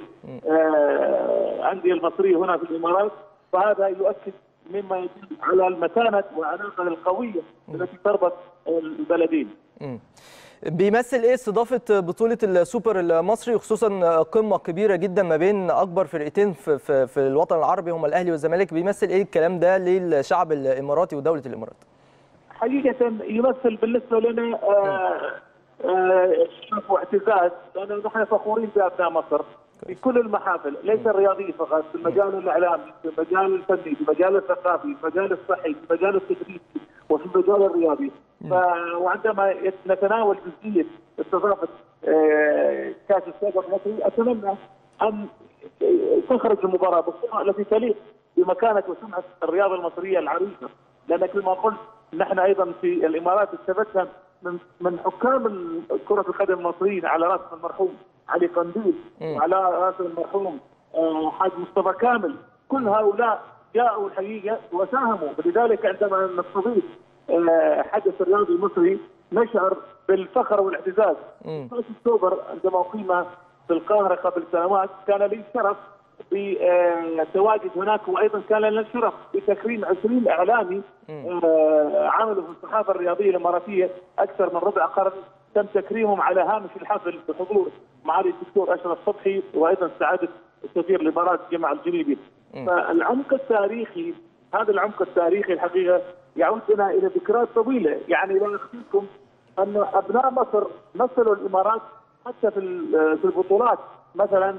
آه، أندية المصرية هنا في الإمارات فهذا يؤكد مما يدل على المتانة والعلاقة القوية التي تربط البلدين مم. بيمثل ايه استضافه بطوله السوبر المصري وخصوصا قمه كبيره جدا ما بين اكبر فرقتين في, في, في الوطن العربي هم الاهلي والزمالك بيمثل ايه الكلام ده للشعب الاماراتي ودوله الامارات حقيقة يمثل بالنسبة لنا آه، آه، شرف واعتزاز لأن نحن فخورين بأبناء مصر في كل المحافل ليس الرياضية فقط في المجال الإعلامي في المجال الفني في المجال الثقافي في المجال الصحي في المجال التدريبي وفي المجال الرياضي ف... وعندما يت- نتناول جزئية استضافة آه، كأس السوبر المصري أتمنى أن تخرج المباراة بالصورة التي تليق بمكانة وسمعة الرياضة المصرية العريقة لأن كما قلت نحن أيضا في الإمارات استفدنا من من حكام ال- كرة القدم المصريين على رأس المرحوم علي قنديل وعلى رأس المرحوم آه، حاج مصطفى كامل كل هؤلاء جاءوا الحقيقة وساهموا لذلك عندما نستضيف آه، حدث الرياضي المصري نشعر بالفخر والاعتزاز مم. كأس السوبر عندما أقيم في القاهرة قبل سنوات كان لي الشرف بالتواجد هناك وأيضا كان لنا الشرف بتكريم 20 إعلامي آه، عملوا في الصحافة الرياضية الإماراتية أكثر من ربع قرن تم تكريمهم على هامش الحفل بحضور معالي الدكتور أشرف صبحي وأيضا سعادة سفير الإمارات جمع الجنيبي فالعمق التاريخي هذا العمق التاريخي الحقيقة يعود بنا إلى ذكريات طويلة يعني لا أخفيكم أن أبناء مصر مثلوا الإمارات حتى في ال- في البطولات مثلا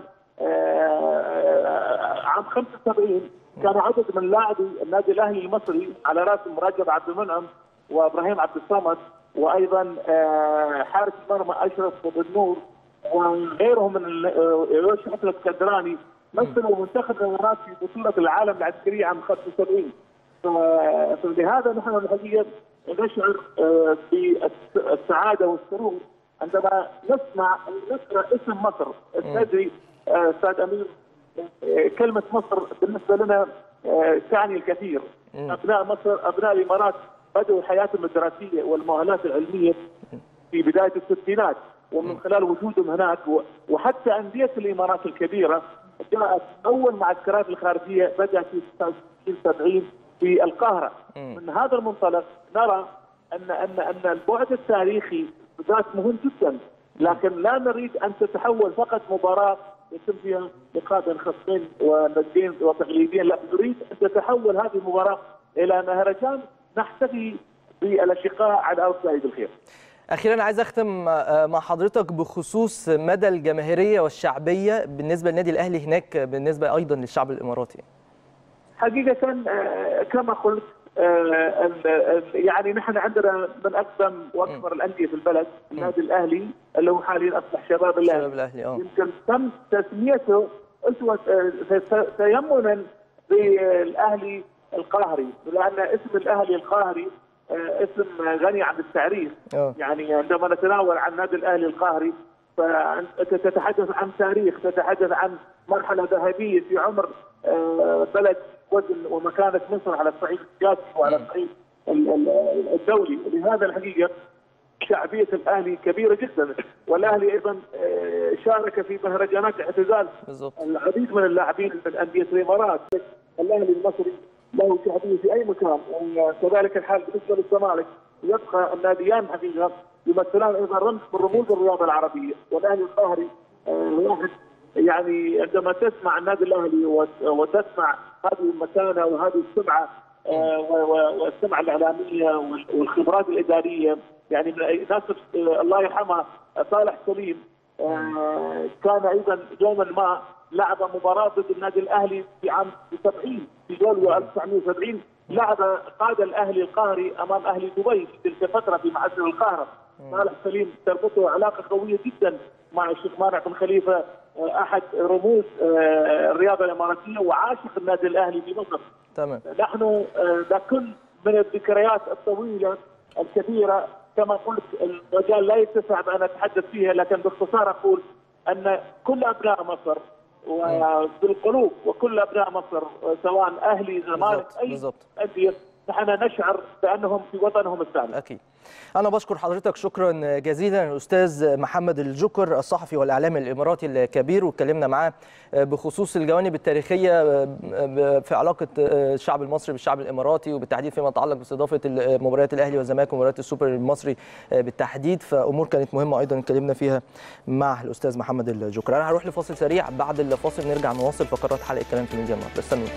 آه، عام 75 كان عدد من لاعبي النادي الاهلي المصري على راسهم راجب عبد المنعم وابراهيم عبد الصمد وايضا آه، حارس مرمى اشرف بن نور وغيرهم من ال- آه، يوش حفله الاسكندراني مثلوا منتخب الامارات في بطوله العالم العسكريه عام 75 ف- فلهذا نحن الحقيقه نشعر آه، بالسعاده والسرور عندما نسمع نقرا اسم مصر تدري آه، استاذ امير آه، كلمه مصر بالنسبه لنا آه، تعني الكثير ابناء مصر ابناء الامارات بدأوا حياتهم الدراسيه والمؤهلات العلميه في بدايه الستينات ومن خلال وجودهم هناك و- وحتى انديه الامارات الكبيره جاءت اول معسكرات الخارجيه بدات في 70 في القاهره من هذا المنطلق نرى ان ان ان البعد التاريخي ذات مهم جدا لكن لا نريد ان تتحول فقط مباراه يتم فيها لقاء بين خصمين وندين وتقليديين لا نريد ان تتحول هذه المباراه الى مهرجان نحتفي بالاشقاء على اوسع الخير اخيرا عايز اختم آه، مع حضرتك بخصوص مدى الجماهيريه والشعبيه بالنسبه للنادي الاهلي هناك بالنسبه ايضا للشعب الاماراتي حقيقة آه، كما قلت آه، ال- ال- يعني نحن عندنا من أقدم وأكبر الأندية في البلد النادي الأهلي اللي هو حاليا أصبح شباب الأهلي شباب الاهلي اه يمكن تم تسميته أسوة آه، ت- تيمنا بالاهلي القاهري لان اسم الاهلي القاهري آه، اسم غني عن التعريف اه يعني عندما نتناول عن النادي الاهلي القاهري فانت تتحدث عن تاريخ تتحدث عن مرحله ذهبيه في عمر آه، بلد وزن ومكانه مصر على الصعيد السياسي وعلى الصعيد ال- ال- الدولي لهذا الحقيقه شعبيه الاهلي كبيره جدا والاهلي ايضا آه، شارك في مهرجانات اعتزال بالظبط العديد من اللاعبين من انديه الامارات الاهلي المصري له شعبيه في اي مكان وكذلك الحال بالنسبه للزمالك يبقى الناديان حقيقه يمثلان ايضا رمز من رموز الرياضه العربيه والاهلي القاهري آه، واحد يعني عندما تسمع النادي الاهلي وت- وتسمع هذه المكانه وهذه السمعه آه، و- و- والسمعه الاعلاميه وال- والخبرات الاداريه يعني من أي- ناس آه، الله يرحمها آه، صالح سليم آه، كان ايضا يوما ما لعب مباراه ضد النادي الاهلي في عام 70 في يوليو 1970 لعب قاد الاهلي القاهري امام اهلي دبي في تلك الفتره في معسكر القاهره صالح سليم تربطه علاقه قويه جدا مع الشيخ مانع بن خليفه آه، احد رموز آه، الرياضه الاماراتيه وعاشق النادي الاهلي في مصر تمام نحن آه، لكل من الذكريات الطويله الكبيره كما قلت المجال لا يتسع بان اتحدث فيها لكن باختصار اقول ان كل ابناء مصر وبالقلوب وكل ابناء مصر سواء اهلي زمالك بالظبط اي بالظبط انديه نحن نشعر بانهم في وطنهم الثاني اكيد انا بشكر حضرتك شكرا جزيلا الاستاذ محمد الجوكر الصحفي والاعلامي الاماراتي الكبير واتكلمنا معاه بخصوص الجوانب التاريخيه في علاقه الشعب المصري بالشعب الاماراتي وبالتحديد فيما يتعلق باستضافه مباريات الاهلي والزمالك ومباريات السوبر المصري بالتحديد فامور كانت مهمه ايضا اتكلمنا فيها مع الاستاذ محمد الجوكر انا هروح لفاصل سريع بعد الفاصل نرجع نواصل فقرات حلقه كلام في ميديا النهارده استنوا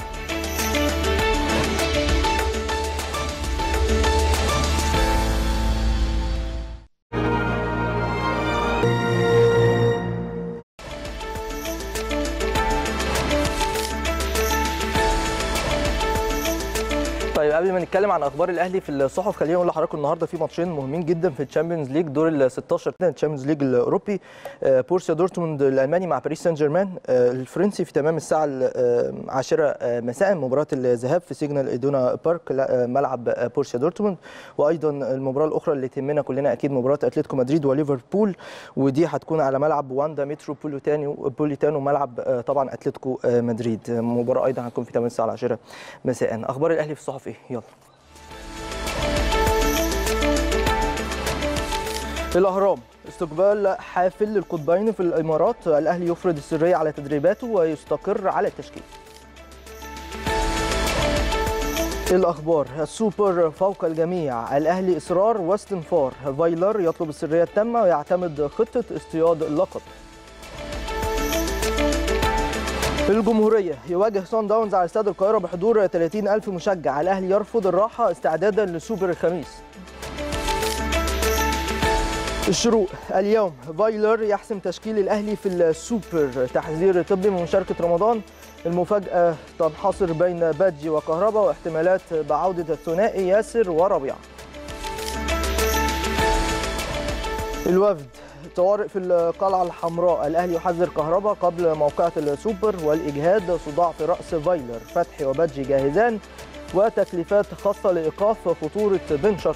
طيب قبل ما نتكلم عن اخبار الاهلي في الصحف خلينا نقول لحضراتكم النهارده في ماتشين مهمين جدا في الشامبيونز ليج دور ال 16 الشامبيونز ليج الاوروبي آه، بورسيا دورتموند الالماني مع باريس سان جيرمان آه، الفرنسي في تمام الساعه العاشره مساء مباراه الذهاب في سيجنال ايدونا بارك لا، آه، ملعب آه، بورسيا دورتموند وايضا المباراه الاخرى اللي تهمنا كلنا اكيد مباراه اتلتيكو مدريد وليفربول ودي هتكون على ملعب واندا متروبوليتانو بوليتانو ملعب آه، طبعا اتلتيكو آه، مدريد مباراه ايضا هتكون في تمام الساعه العاشره مساء اخبار الاهلي في الصحف ايه يلا الأهرام استقبال حافل للقطبين في الإمارات الأهلي يفرض السرية على تدريباته ويستقر على التشكيل الأخبار السوبر فوق الجميع الأهلي إصرار واستنفار فايلر يطلب السرية التامة ويعتمد خطة اصطياد اللقب الجمهورية يواجه سان داونز على استاد القاهرة بحضور 30 ألف مشجع الأهلي يرفض الراحة استعدادا لسوبر الخميس الشروق اليوم فايلر يحسم تشكيل الاهلي في السوبر تحذير طبي من مشاركه رمضان المفاجاه تنحصر بين بادجي وكهربا واحتمالات بعوده الثنائي ياسر وربيعه الوفد طوارئ في القلعه الحمراء الاهلي يحذر كهربا قبل موقعه السوبر والاجهاد صداع في راس فايلر فتحي وبادجي جاهزان وتكليفات خاصه لايقاف خطوره بن شرقي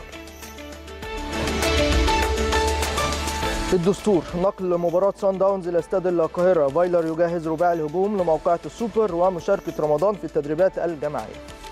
الدستور نقل مباراة سان داونز إلى استاد القاهرة فايلر يجهز رباعي الهجوم لموقعة السوبر ومشاركة رمضان في التدريبات الجماعية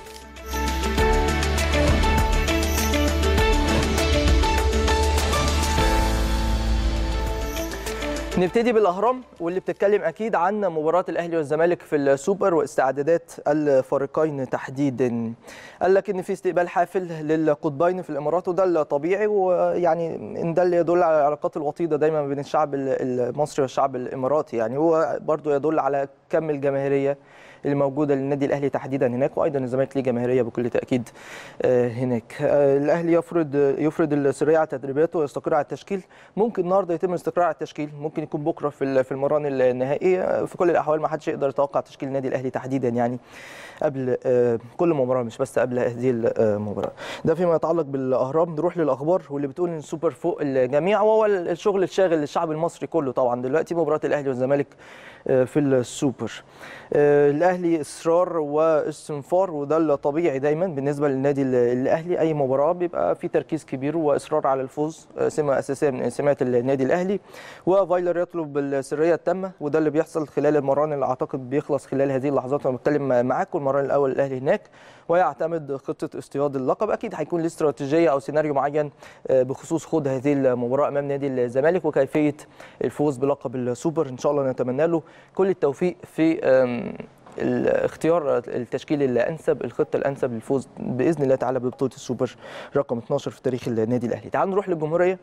نبتدي بالاهرام واللي بتتكلم اكيد عن مباراه الاهلي والزمالك في السوبر واستعدادات الفريقين تحديدا قال لك ان في استقبال حافل للقطبين في الامارات وده الطبيعي ويعني ان ده اللي يدل على العلاقات الوطيده دايما بين الشعب المصري والشعب الاماراتي يعني هو برضو يدل على كم الجماهيريه اللي موجوده للنادي الاهلي تحديدا هناك وايضا الزمالك ليه جماهيريه بكل تاكيد آه، هناك آه، الاهلي يفرض يفرض السريه على تدريباته ويستقر على التشكيل ممكن النهارده يتم الاستقرار على التشكيل ممكن يكون بكره في ال- في المران النهائيه في كل الاحوال ما حدش يقدر يتوقع تشكيل النادي الاهلي تحديدا يعني قبل آه، كل مباراه مش بس قبل هذه المباراه ده فيما يتعلق بالاهرام نروح للاخبار واللي بتقول ان السوبر فوق الجميع وهو الشغل الشاغل للشعب المصري كله طبعا دلوقتي مباراه الاهلي والزمالك آه، في السوبر آه، الاهلي اصرار واستنفار وده الطبيعي دايما بالنسبه للنادي ال- الاهلي اي مباراه بيبقى في تركيز كبير واصرار على الفوز آه، سمه اساسيه من سمات النادي الاهلي وفايلر يطلب السريه التامه وده اللي بيحصل خلال المران اللي اعتقد بيخلص خلال هذه اللحظات وانا بتكلم معاكم المران الاول الاهلي هناك ويعتمد خطه اصطياد اللقب اكيد هيكون له استراتيجيه او سيناريو معين آه، بخصوص خوض هذه المباراه امام نادي الزمالك وكيفيه الفوز بلقب السوبر ان شاء الله نتمنى له كل التوفيق في آم، الاختيار التشكيل الانسب الخطه الانسب للفوز باذن الله تعالى ببطوله السوبر رقم 12 في تاريخ النادي الاهلي تعالوا نروح للجمهوريه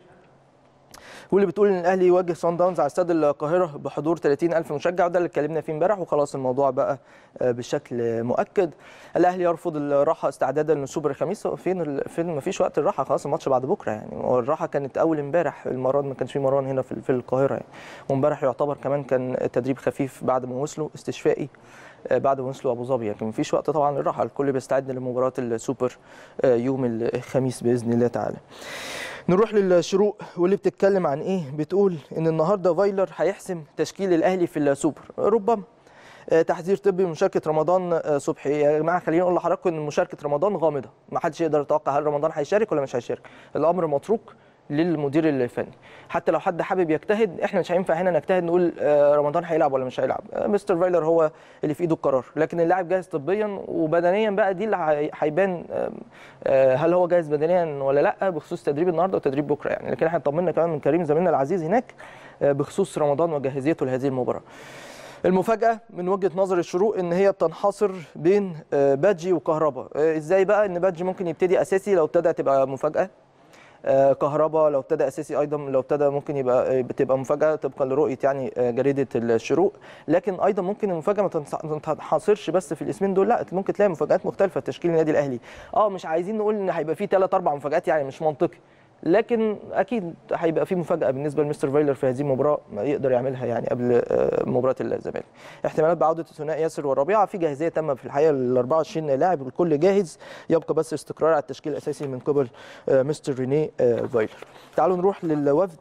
واللي بتقول ان الاهلي يواجه صن داونز على استاد القاهره بحضور 30000 مشجع وده اللي اتكلمنا فيه امبارح وخلاص الموضوع بقى آه، بشكل مؤكد الاهلي يرفض الراحه استعدادا للسوبر الخميس هو فين ال- فين ما فيش وقت الراحه خلاص الماتش بعد بكره يعني هو الراحه كانت اول امبارح المران ما كانش في مران هنا في في القاهره يعني وامبارح يعتبر كمان كان تدريب خفيف بعد ما وصلوا استشفائي آه، بعد ما وصلوا ابو ظبي لكن مفيش وقت طبعا للراحه الكل بيستعد لمباراه السوبر آه، يوم الخميس باذن الله تعالى نروح للشروق واللي بتتكلم عن ايه بتقول ان النهارده فايلر هيحسم تشكيل الاهلي في السوبر ربما آه، تحذير طبي من مشاركه رمضان آه، صبحي يا جماعه خليني اقول لحضراتكم ان مشاركه رمضان غامضه ما حدش يقدر يتوقع هل رمضان هيشارك ولا مش هيشارك الامر متروك للمدير الفني حتى لو حد حابب يجتهد احنا مش هينفع هنا نجتهد نقول آه، رمضان هيلعب ولا مش هيلعب آه، مستر فايلر هو اللي في ايده القرار لكن اللاعب جاهز طبيا وبدنيا بقى دي اللي هي- هيبان آه، آه، هل هو جاهز بدنيا ولا لا بخصوص تدريب النهارده وتدريب بكره يعني لكن احنا طمنا كمان من كريم زميلنا العزيز هناك آه، بخصوص رمضان وجاهزيته لهذه المباراه المفاجأة من وجهة نظر الشروق ان هي بتنحصر بين آه، بادجي وكهربا آه، ازاي بقى ان بادجي ممكن يبتدي اساسي لو ابتدى تبقى مفاجأة آه، كهربا لو ابتدى اساسي ايضا لو ابتدى ممكن يبقى آه، بتبقى مفاجاه طبقا لرؤيه يعني آه، جريده الشروق لكن ايضا ممكن المفاجاه ما تنص- ما تنحصرش بس في الاسمين دول لا ممكن تلاقي مفاجات مختلفه في تشكيل النادي الاهلي اه مش عايزين نقول ان هيبقى فيه ثلاث اربع مفاجات يعني مش منطقي لكن اكيد هيبقى في مفاجاه بالنسبه لمستر فايلر في هذه المباراه ما يقدر يعملها يعني قبل آه، مباراه الزمالك احتمالات بعوده الثنائي ياسر والربيعه في جاهزيه تامه في الحقيقه ال 24 لاعب الكل جاهز يبقى بس استقرار على التشكيل الاساسي من قبل آه، مستر ريني آه، فايلر تعالوا نروح للوفد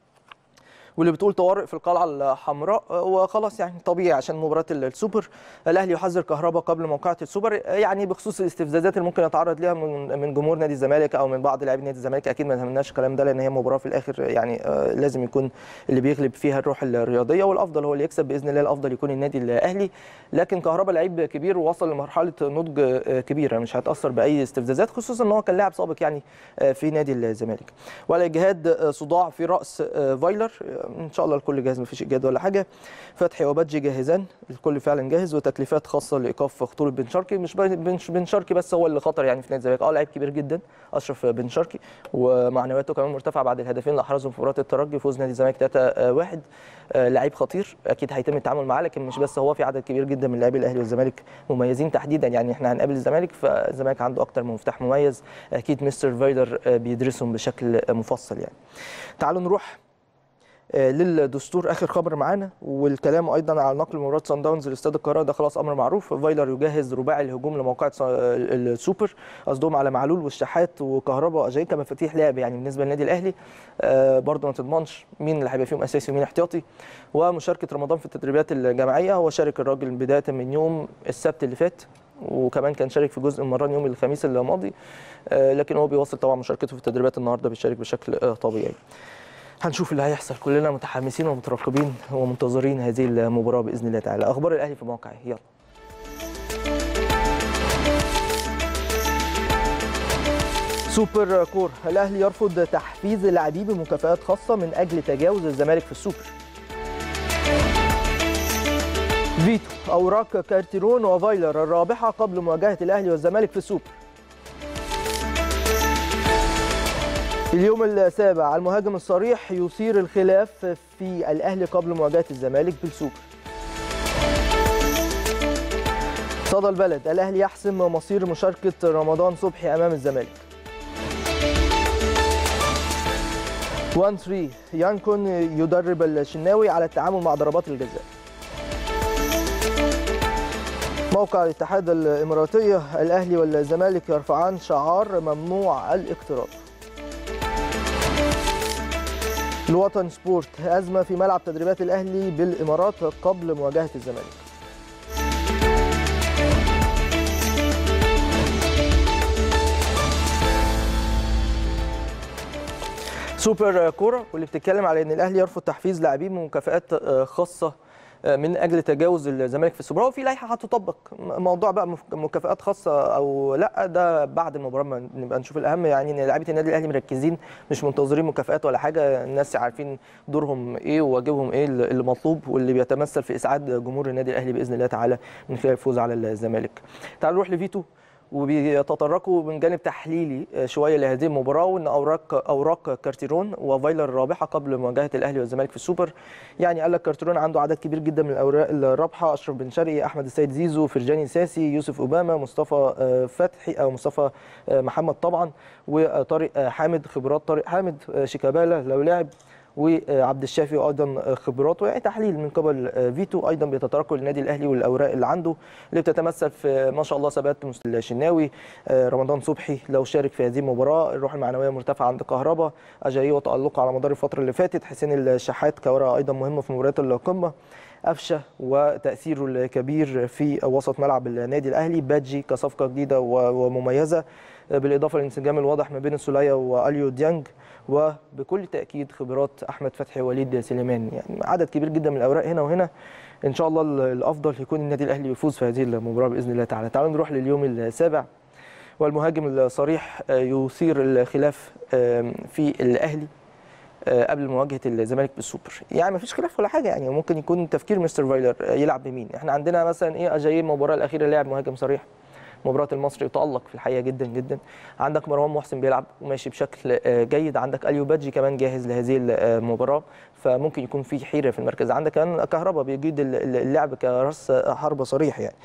واللي بتقول طوارئ في القلعه الحمراء آه، وخلاص يعني طبيعي عشان مباراه السوبر الاهلي يحذر كهربا قبل موقعه السوبر آه، يعني بخصوص الاستفزازات اللي ممكن يتعرض ليها من من جمهور نادي الزمالك او من بعض لاعبي نادي الزمالك اكيد ما يهمناش الكلام ده لان هي مباراه في الاخر يعني آه، لازم يكون اللي بيغلب فيها الروح الرياضيه والافضل هو اللي يكسب باذن الله الافضل يكون النادي الاهلي لكن كهربا لعيب كبير ووصل لمرحله نضج آه، كبيره مش هيتاثر باي استفزازات خصوصا ان هو كان لاعب سابق يعني آه، في نادي الزمالك ولا اجهاد آه، صداع في راس آه، فايلر آه، ان شاء الله الكل جاهز مفيش اجهاد ولا حاجه فتحي وبادجي جاهزان الكل فعلا جاهز وتكليفات خاصه لايقاف خطوره بن شرقي مش بن بن شرقي بس هو اللي خطر يعني في نادي الزمالك اه لعيب كبير جدا اشرف بن شرقي ومعنوياته كمان مرتفعه بعد الهدفين اللي احرزهم في مباراه الترجي فوز نادي الزمالك 3 1 لعيب خطير اكيد هيتم التعامل معاه لكن مش بس هو في عدد كبير جدا من لاعبي الاهلي والزمالك مميزين تحديدا يعني احنا هنقابل الزمالك فالزمالك عنده اكتر من مفتاح مميز اكيد مستر فايلر آه، بيدرسهم بشكل آه، مفصل يعني تعالوا نروح آه، للدستور اخر خبر معانا والكلام ايضا على نقل مباراه سان داونز لاستاد القاهره ده خلاص امر معروف فايلر يجهز رباعي الهجوم لموقع السوبر قصدهم على معلول والشحات وكهربا واجاي كمفاتيح لعب يعني بالنسبه للنادي الاهلي آه، برضه ما تضمنش مين اللي هيبقى فيهم اساسي ومين احتياطي ومشاركه رمضان في التدريبات الجماعيه هو شارك الراجل بدايه من يوم السبت اللي فات وكمان كان شارك في جزء من مران يوم الخميس الماضي آه، لكن هو بيواصل طبعا مشاركته في التدريبات النهارده بيشارك بشكل آه، طبيعي هنشوف اللي هيحصل كلنا متحمسين ومترقبين ومنتظرين هذه المباراه باذن الله تعالى اخبار الاهلي في موقعه يلا سوبر كور الاهلي يرفض تحفيز لاعبيه بمكافآت خاصه من اجل تجاوز الزمالك في السوبر فيتو اوراق كارتيرون وفايلر الرابحه قبل مواجهه الاهلي والزمالك في السوبر اليوم السابع المهاجم الصريح يثير الخلاف في الاهلي قبل مواجهه الزمالك بالسوبر صدى البلد الاهلي يحسم مصير مشاركه رمضان صبحي امام الزمالك 1 3 يانكون يدرب الشناوي على التعامل مع ضربات الجزاء موقع الاتحاد الاماراتيه الاهلي والزمالك يرفعان شعار ممنوع الاقتراب الوطن سبورت ازمه في ملعب تدريبات الاهلي بالامارات قبل مواجهه الزمالك سوبر كوره واللي بتتكلم على ان الاهلي يرفض تحفيز لاعبين بمكافئات خاصه من اجل تجاوز الزمالك في السوبر هو في لائحه هتطبق موضوع بقى مكافئات خاصه او لا ده بعد المباراه ما نبقى نشوف الاهم يعني ان لعيبه النادي الاهلي مركزين مش منتظرين مكافئات ولا حاجه الناس عارفين دورهم ايه وواجبهم ايه اللي مطلوب واللي بيتمثل في اسعاد جمهور النادي الاهلي باذن الله تعالى من خلال الفوز على الزمالك تعالوا نروح لفيتو وبيتطرقوا من جانب تحليلي شويه لهذه المباراه وان اوراق اوراق كارتيرون وفايلر رابحه قبل مواجهه الاهلي والزمالك في السوبر يعني قال لك كارتيرون عنده عدد كبير جدا من الاوراق الرابحه اشرف بن شرقي احمد السيد زيزو فرجاني ساسي يوسف اوباما مصطفى فتحي او مصطفى محمد طبعا وطارق حامد خبرات طارق حامد شيكابالا لو لعب وعبد الشافي ايضا خبراته يعني تحليل من قبل فيتو ايضا بيتطرقوا للنادي الاهلي والاوراق اللي عنده اللي بتتمثل في ما شاء الله ثبات الشناوي رمضان صبحي لو شارك في هذه المباراه الروح المعنويه مرتفعه عند كهربا اجاي وتالقه على مدار الفتره اللي فاتت حسين الشحات كورقه ايضا مهمه في مباريات القمه قفشه وتاثيره الكبير في وسط ملعب النادي الاهلي بادجي كصفقه جديده ومميزه بالاضافه للانسجام الواضح ما بين السوليه واليو ديانج وبكل تاكيد خبرات احمد فتحي ووليد سليمان يعني عدد كبير جدا من الاوراق هنا وهنا ان شاء الله الافضل يكون النادي الاهلي يفوز في هذه المباراه باذن الله تعالى تعالوا نروح لليوم السابع والمهاجم الصريح يثير الخلاف في الاهلي قبل مواجهه الزمالك بالسوبر يعني ما فيش خلاف ولا حاجه يعني ممكن يكون تفكير مستر فايلر يلعب بمين احنا عندنا مثلا ايه اجاييه المباراه الاخيره لعب مهاجم صريح مباراه المصري يتالق في الحقيقه جدا جدا عندك مروان محسن بيلعب وماشي بشكل جيد عندك اليو بادجي كمان جاهز لهذه المباراه فممكن يكون في حيره في المركز عندك كمان كهربا بيجيد اللعب كراس حربه صريح يعني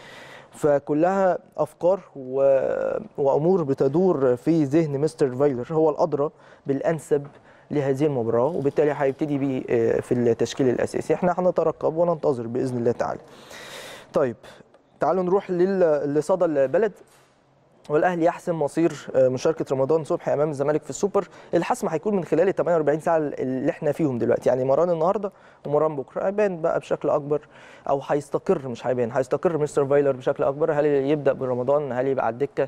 فكلها افكار و... وامور بتدور في ذهن مستر فايلر هو الادرى بالانسب لهذه المباراه وبالتالي هيبتدي بيه في التشكيل الاساسي احنا هنترقب وننتظر باذن الله تعالى طيب تعالوا نروح لصدى البلد والاهلي يحسم مصير مشاركه رمضان صبحي امام الزمالك في السوبر الحسم هيكون من خلال ال 48 ساعه اللي احنا فيهم دلوقتي يعني مران النهارده ومران بكره هيبان بقى بشكل اكبر او هيستقر مش هيبان هيستقر مستر فايلر بشكل اكبر هل يبدا برمضان هل يبقى على الدكه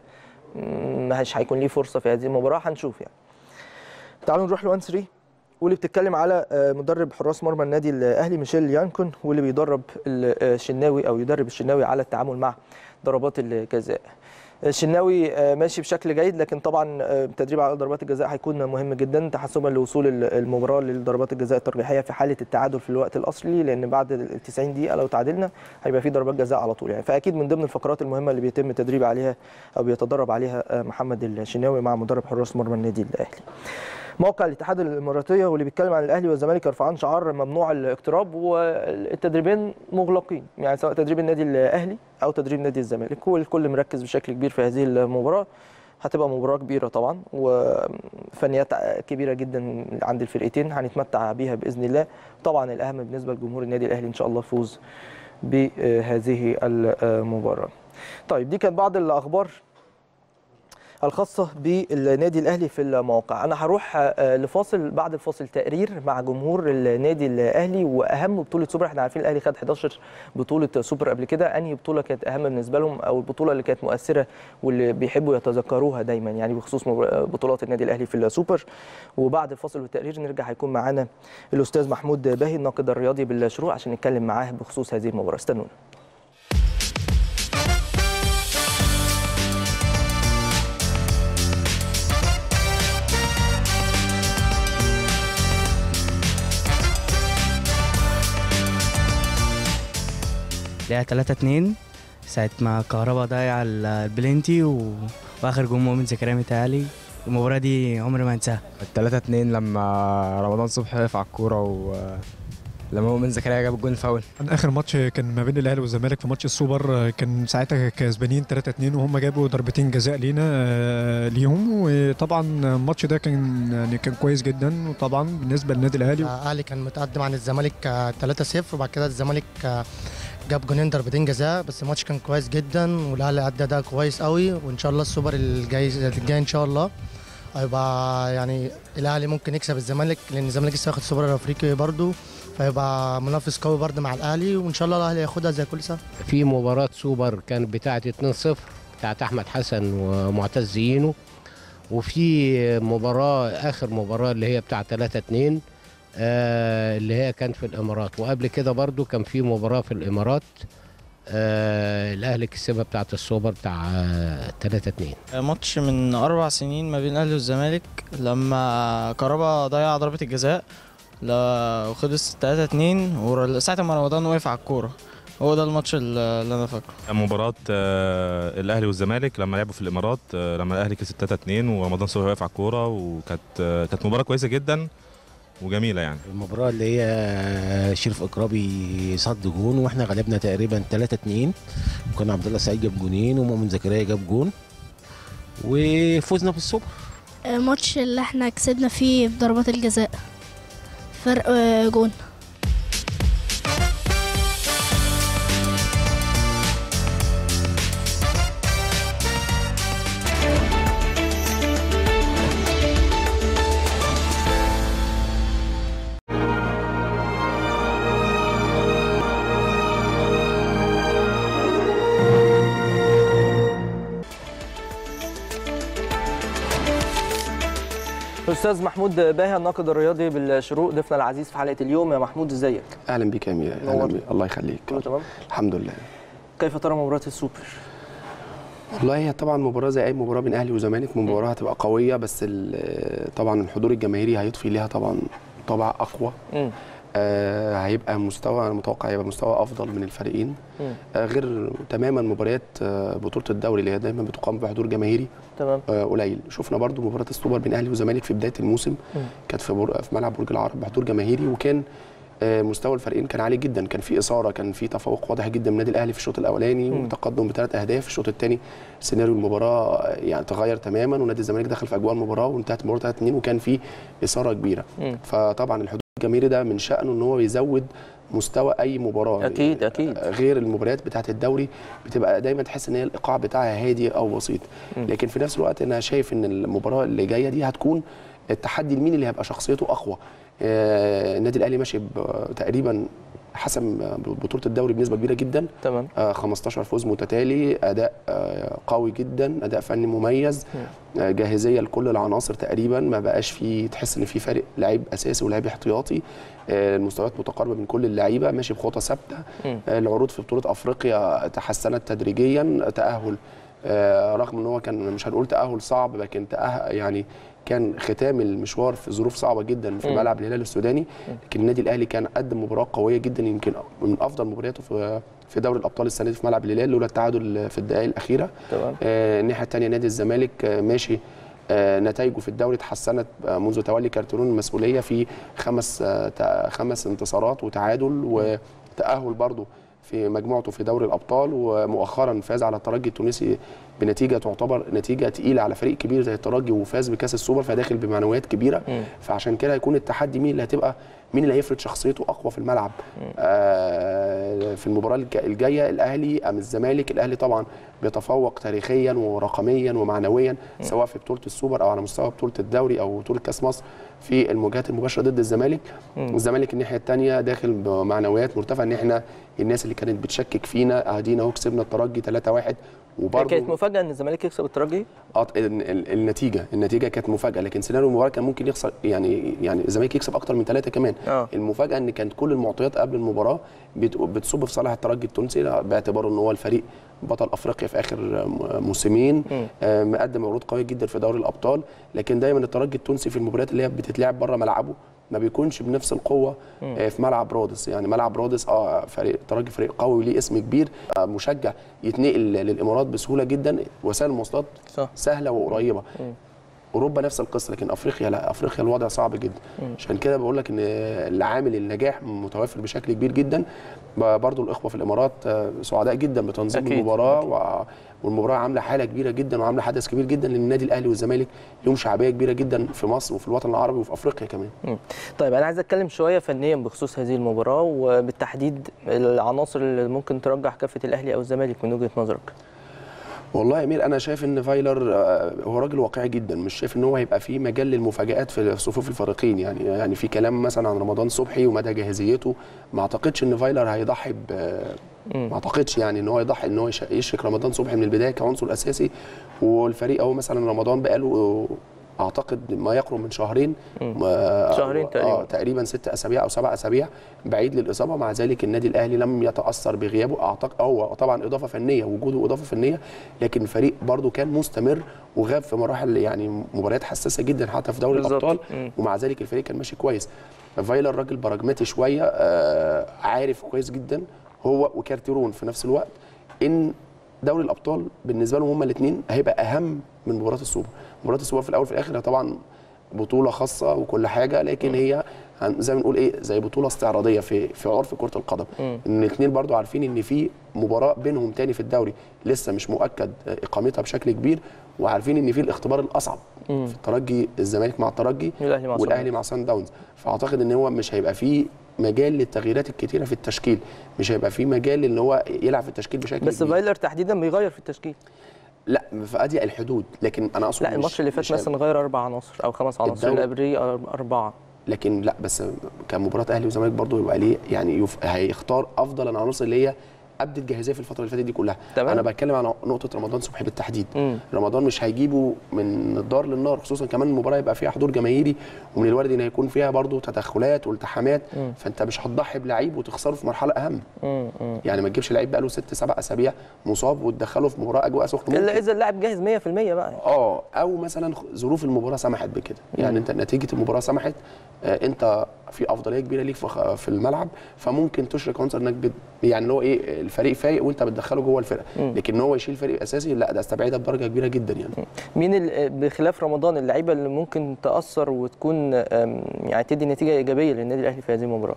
مش هيكون ليه فرصه في هذه المباراه هنشوف يعني تعالوا نروح ل 1 3 واللي بتتكلم على مدرب حراس مرمى النادي الاهلي ميشيل يانكون واللي بيدرب الشناوي او يدرب الشناوي على التعامل مع ضربات الجزاء الشناوي ماشي بشكل جيد لكن طبعا التدريب على ضربات الجزاء هيكون مهم جدا تحسبا لوصول المباراه لضربات الجزاء الترجيحيه في حاله التعادل في الوقت الاصلي لان بعد ال 90 دقيقه لو تعادلنا هيبقى في ضربات جزاء على طول يعني فاكيد من ضمن الفقرات المهمه اللي بيتم التدريب عليها او بيتدرب عليها محمد الشناوي مع مدرب حراس مرمى النادي الاهلي موقع الاتحاد الاماراتيه واللي بيتكلم عن الاهلي والزمالك يرفعان شعار ممنوع الاقتراب والتدريبين مغلقين يعني سواء تدريب النادي الاهلي او تدريب نادي الزمالك والكل مركز بشكل كبير في هذه المباراه هتبقى مباراه كبيره طبعا وفنيات كبيره جدا عند الفرقتين هنتمتع بيها باذن الله طبعا الاهم بالنسبه لجمهور النادي الاهلي ان شاء الله فوز بهذه المباراه طيب دي كانت بعض الاخبار الخاصة بالنادي الأهلي في المواقع أنا هروح لفاصل بعد الفاصل تقرير مع جمهور النادي الأهلي وأهم بطولة سوبر احنا عارفين الأهلي خد 11 بطولة سوبر قبل كده أنهي بطولة كانت أهم بالنسبة لهم أو البطولة اللي كانت مؤثرة واللي بيحبوا يتذكروها دايما يعني بخصوص بطولات النادي الأهلي في السوبر وبعد الفاصل والتقرير نرجع هيكون معانا الأستاذ محمود باهي الناقد الرياضي بالشروق عشان نتكلم معاه بخصوص هذه المباراة استنونا لقى 3 2 ساعة ما كهربا ضيع البلنتي و... واخر جون مؤمن زكريا متهيألي المباراة دي عمري ما انساها التلاتة اتنين لما رمضان صبحي وقف على الكورة و... لما مؤمن زكريا جاب الجون فاول كان اخر ماتش كان ما بين الاهلي والزمالك في ماتش السوبر كان ساعتها كسبانين 3 2 وهم جابوا ضربتين جزاء لينا آه، ليهم وطبعا الماتش ده كان يعني كان كويس جدا وطبعا بالنسبه للنادي الاهلي الاهلي كان متقدم عن الزمالك آه، 3-0 وبعد كده الزمالك آه، جاب جونين ضربتين جزاء بس الماتش كان كويس جدا والاهلي ادى ده كويس قوي وان شاء الله السوبر الجاي الجاي ان شاء الله هيبقى يعني الاهلي ممكن يكسب الزمالك لان الزمالك لسه واخد السوبر الافريقي برضه فيبقى منافس قوي برضه مع الاهلي وان شاء الله الاهلي ياخدها زي كل سنه في مباراة سوبر كانت بتاعة 2-0 بتاعة أحمد حسن ومعتز زينو وفي مباراة آخر مباراة اللي هي بتاعة 3-2 آه اللي هي كانت في الإمارات وقبل كده برضو كان في مباراة في الإمارات آه الأهلي كسبها بتاعة السوبر بتاع آه 3-2 ماتش من أربع سنين ما بين الأهلي والزمالك لما كهربا ضيع ضربة الجزاء لا- وخلص 3 2 وساعة ما رمضان وقف على الكورة هو ده الماتش اللي اللي أنا فاكره مباراة آه، الأهلي والزمالك لما لعبوا في الإمارات آه، لما الأهلي كسب 3 2 ورمضان صبحي واقف على الكورة وكانت آه، كانت مباراة كويسة جدا وجميلة يعني المباراة اللي هي شريف إقرابي صد جون واحنا غلبنا تقريبا 3 2 وكان عبد الله سعيد جاب جونين ومؤمن زكريا جاب جون وفوزنا بالسوبر الماتش اللي احنا كسبنا فيه بضربات الجزاء فرق آه، جون استاذ محمود باهي الناقد الرياضي بالشروق ضيفنا العزيز في حلقه اليوم يا محمود ازيك اهلا بيك يا امير اهلا نورت. بيك الله يخليك كله تمام الحمد لله كيف ترى مباراه السوبر والله هي طبعا مباراه زي اي مباراه بين اهلي وزمالك مباراه هتبقى قويه بس ال- طبعا الحضور الجماهيري هيضفي ليها طبعا طابع اقوى مم. آه هيبقى مستوى انا متوقع هيبقى مستوى افضل من الفريقين مم. آه غير تماما مباريات آه بطوله الدوري اللي هي دايما بتقام بحضور جماهيري تمام آه قليل شفنا برضو مباراه السوبر بين اهلي وزمالك في بدايه الموسم مم. كانت في, بر... في ملعب برج العرب بحضور جماهيري وكان آه، مستوى الفريقين كان عالي جدا كان في اثاره كان في تفوق واضح جدا من النادي الاهلي في الشوط الاولاني مم. وتقدم بثلاث اهداف الشوط الثاني سيناريو المباراه آه، يعني تغير تماما ونادي الزمالك دخل في اجواء المباراه وانتهت المباراه 3 2 وكان في اثاره كبيره مم. فطبعا الحضور الجماهيري ده من شانه ان هو يزود مستوى اي مباراه اكيد اكيد غير المباريات بتاعه الدوري بتبقى دايما تحس ان هي الايقاع بتاعها هادي او بسيط مم. لكن في نفس الوقت انا شايف ان المباراه اللي جايه دي هتكون التحدي لمين اللي هيبقى شخصيته اقوى آه، النادي الاهلي ماشي ب- تقريبا حسم بطوله الدوري بنسبه كبيره جدا تمام آه، 15 فوز متتالي اداء آه، قوي جدا اداء فني مميز آه، جاهزيه لكل العناصر تقريبا ما بقاش في تحس ان في فارق لعيب اساسي ولاعيب احتياطي آه، المستويات متقاربه من كل اللعيبه ماشي بخطى ثابته مم. آه، العروض في بطوله افريقيا تحسنت تدريجيا تاهل آه، رغم ان هو كان مش هنقول تاهل صعب لكن تأهل يعني كان ختام المشوار في ظروف صعبه جدا في مم. ملعب الهلال السوداني لكن النادي الاهلي كان قدم مباراه قويه جدا يمكن من افضل مبارياته في في دوري الابطال السنه دي في ملعب الهلال لولا التعادل في الدقائق الاخيره تمام آه، الناحيه الثانيه نادي الزمالك آه، ماشي آه، نتائجه في الدوري اتحسنت آه، منذ تولي كارترون المسؤوليه في خمس آه، تا- خمس انتصارات وتعادل وتاهل برضه في مجموعته في دوري الابطال ومؤخرا فاز على الترجي التونسي بنتيجه تعتبر نتيجه تقيله على فريق كبير زي الترجي وفاز بكاس السوبر فداخل بمعنويات كبيره مم. فعشان كده هيكون التحدي مين اللي هتبقى مين اللي هيفرض شخصيته اقوى في الملعب آه في المباراه الج- الجايه الاهلي ام الزمالك الاهلي طبعا بيتفوق تاريخيا ورقميا ومعنويا سواء في بطوله السوبر او على مستوى بطوله الدوري او بطوله كاس مصر في المواجهات المباشره ضد الزمالك مم. الزمالك الناحيه الثانيه داخل بمعنويات مرتفعه ان احنا الناس اللي كانت بتشكك فينا ادينا اهو كسبنا الترجي 3-1 وبرضه كانت مفاجاه ان الزمالك يكسب الترجي اه ال- ال- النتيجه النتيجه كانت مفاجاه لكن سيناريو المباراه كان ممكن يخسر يعني يعني الزمالك يكسب اكتر من ثلاثه كمان اه المفاجاه ان كانت كل المعطيات قبل المباراه بت- بتصب في صالح الترجي التونسي باعتباره ان هو الفريق بطل افريقيا في اخر م- موسمين مم. آه، مقدم عروض قويه جدا في دوري الابطال لكن دايما الترجي التونسي في المباريات اللي هي بتتلعب بره ملعبه ما بيكونش بنفس القوه مم. آه، في ملعب رادس يعني ملعب رادس اه فريق الترجي فريق قوي وليه اسم كبير آه، مشجع يتنقل للامارات بسهوله جدا وسائل المواصلات صح سهله وقريبه مم. اوروبا نفس القصه لكن افريقيا لا افريقيا الوضع صعب جدا مم. عشان كده بقول لك ان العامل النجاح متوفر بشكل كبير جدا ب- برضو الاخوه في الامارات آه، سعداء جدا بتنظيم أكيد، المباراه و- والمباراه عامله حاله كبيره جدا وعامله حدث كبير جدا لان النادي الاهلي والزمالك لهم شعبيه كبيره جدا في مصر وفي الوطن العربي وفي افريقيا كمان مم. طيب انا عايز اتكلم شويه فنيا بخصوص هذه المباراه وبالتحديد العناصر اللي ممكن ترجح كفه الاهلي او الزمالك من وجهه نظرك والله يا امير انا شايف ان فايلر آه، هو راجل واقعي جدا مش شايف ان هو هيبقى فيه مجال للمفاجات في صفوف الفريقين يعني يعني في كلام مثلا عن رمضان صبحي ومدى جاهزيته ما اعتقدش ان فايلر هيضحي ب مم. ما اعتقدش يعني ان هو يضحي ان هو يش- يشرك رمضان صبحي من البدايه كعنصر اساسي والفريق اهو مثلا رمضان بقاله اعتقد ما يقرب من شهرين ما- شهرين تقريباً. آه تقريبا ست اسابيع او سبع اسابيع بعيد للاصابه مع ذلك النادي الاهلي لم يتاثر بغيابه اعتقد هو طبعا اضافه فنيه وجوده اضافه فنيه لكن الفريق برضو كان مستمر وغاب في مراحل يعني مباريات حساسه جدا حتى في دوري بالظبط. الابطال مم. ومع ذلك الفريق كان ماشي كويس فايلر راجل براجماتي شويه آه عارف كويس جدا هو وكارتيرون في نفس الوقت ان دوري الابطال بالنسبه لهم هما الاثنين هيبقى اهم من مباراه السوبر مباراه السوبر في الاول وفي الاخر هي طبعا بطوله خاصه وكل حاجه لكن هي هن- زي ما نقول ايه زي بطوله استعراضيه في في عرف كره القدم مم. ان الاثنين برضو عارفين ان في مباراه بينهم تاني في الدوري لسه مش مؤكد اقامتها بشكل كبير وعارفين ان في الاختبار الاصعب مم. في الترجي الزمالك مع الترجي والأهلي مع والاهلي صن مع سان داونز فاعتقد ان هو مش هيبقى فيه مجال للتغييرات الكتيره في التشكيل مش هيبقى فيه مجال ان هو يلعب في التشكيل بشكل بس كبير. فايلر تحديدا بيغير في التشكيل لا في اضيق الحدود لكن انا اقصد لا مش- الماتش اللي فات مش مثلا غير اربع عناصر او خمس عناصر الدوري- الابري اربعه لكن لا بس كمباراه اهلي وزمالك برضو يبقى ليه يعني يف... هيختار افضل العناصر اللي هي ابدت جاهزيه في الفتره اللي فاتت دي كلها تمام. انا بتكلم عن نقطه رمضان صبحي بالتحديد مم. رمضان مش هيجيبه من الدار للنار خصوصا كمان المباراه يبقى فيها حضور جماهيري ومن الوارد ان هيكون فيها برضو تدخلات والتحامات مم. فانت مش هتضحي بلعيب وتخسره في مرحله اهم مم. مم. يعني ما تجيبش لعيب بقاله ست سبع اسابيع مصاب وتدخله في مباراه اجواء سخنه الا ممكن. اذا اللاعب جاهز 100% بقى اه او مثلا ظروف المباراه سمحت بكده يعني انت نتيجه المباراه سمحت آه انت في افضليه كبيره ليك في خ- في الملعب فممكن تشرك عنصر انك بت يعني اللي هو ايه الفريق فايق وانت بتدخله جوه الفرقه مم. لكن ان هو يشيل فريق اساسي لا ده استبعدها بدرجه كبيره جدا يعني مين ال- بخلاف رمضان اللعيبه اللي ممكن تاثر وتكون أم، يعني تدي نتيجه ايجابيه للنادي الاهلي في هذه المباراه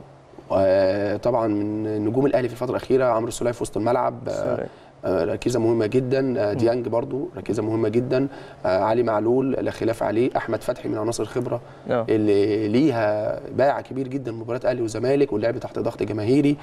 آه، طبعا من نجوم الاهلي في الفتره الاخيره عمرو السوليه في وسط الملعب آه، السولية. آه، ركيزه مهمه جدا آه، ديانج برضو ركيزه مهمه جدا آه، علي معلول لا خلاف عليه احمد فتحي من عناصر الخبره آه. اللي ليها باع كبير جدا مباراه اهلي وزمالك واللعب تحت ضغط جماهيري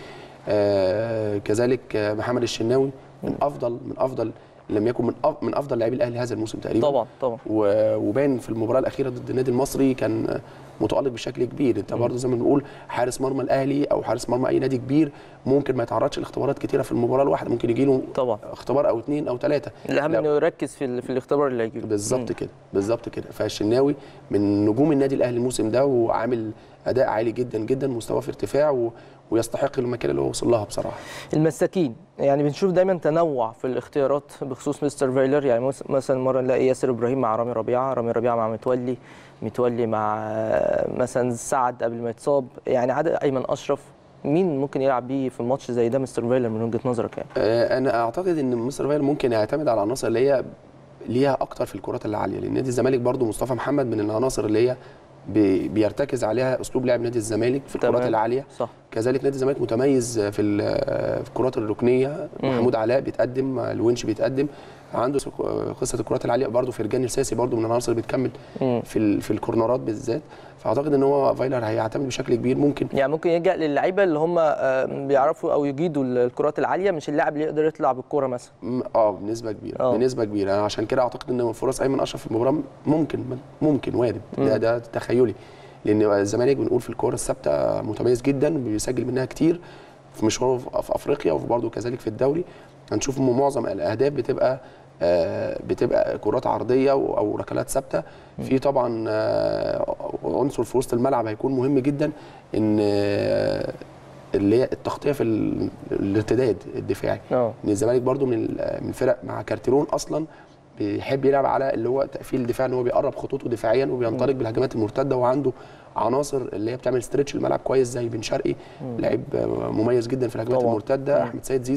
آه، كذلك آه، محمد الشناوي من افضل من افضل لم يكن من أف- من افضل لاعبي الاهلي هذا الموسم تقريبا طبعا طبعا و- وبان في المباراه الاخيره ضد النادي المصري كان متالق بشكل كبير انت برضه زي ما بنقول حارس مرمى الاهلي او حارس مرمى اي نادي كبير ممكن ما يتعرضش لاختبارات كتيره في المباراه الواحده ممكن يجي له طبعا اختبار او اثنين او ثلاثه الاهم انه يركز في ال- في الاختبار اللي هيجيله بالظبط كده بالظبط كده فالشناوي من نجوم النادي الاهلي الموسم ده وعامل اداء عالي جدا جدا مستواه في ارتفاع و... ويستحق المكان اللي هو وصل لها بصراحه المساكين يعني بنشوف دايما تنوع في الاختيارات بخصوص مستر فايلر يعني مس- مثلا مره نلاقي ياسر ابراهيم مع رامي ربيعه رامي ربيعه مع متولي متولي مع آه، مثلا سعد قبل ما يتصاب يعني عدد ايمن اشرف مين ممكن يلعب بيه في ماتش زي ده مستر فايلر من وجهه نظرك يعني آه، انا اعتقد ان مستر فايلر ممكن يعتمد على العناصر اللي هي ليها اكتر في الكرات العاليه لان نادي الزمالك برضو مصطفى محمد من العناصر اللي هي بي- بيرتكز عليها اسلوب لعب نادي الزمالك في الكرات تمام. العاليه صح كذلك نادي الزمالك متميز في ال- في الكرات الركنيه مم. محمود علاء بيتقدم الونش بيتقدم عنده قصه الكرات العاليه برضو فرجاني الساسي برضو من العناصر اللي بتكمل مم. في ال- في الكورنرات بالذات فاعتقد ان هو فايلر هيعتمد بشكل كبير ممكن يعني ممكن يلجا للعيبه اللي هم آه، بيعرفوا او يجيدوا الكرات العاليه مش اللاعب اللي يقدر يطلع بالكوره مثلا م- اه بنسبه كبيره آه. بنسبه كبيره أنا عشان كده اعتقد ان فرص ايمن اشرف في المباراه ممكن ممكن وارد ده, مم. ده تخيلي لان الزمالك بنقول في الكوره الثابته متميز جدا بيسجل منها كتير في مشواره في في افريقيا وبرده كذلك في الدوري هنشوف إن معظم الاهداف بتبقى آه، بتبقى كرات عرضيه و- او ركلات ثابته في طبعا آه، عنصر في وسط الملعب هيكون مهم جدا ان آه، اللي هي التغطيه في ال- الارتداد الدفاعي اه ان الزمالك برضو من ال- من الفرق مع كارتيرون اصلا بيحب يلعب على اللي هو تقفيل الدفاع ان هو بيقرب خطوطه دفاعيا وبينطلق بالهجمات المرتده وعنده عناصر اللي هي بتعمل ستريتش الملعب كويس زي بن شرقي لعيب مميز جدا في الهجمات طبعاً. المرتده مم. احمد سيد زيزو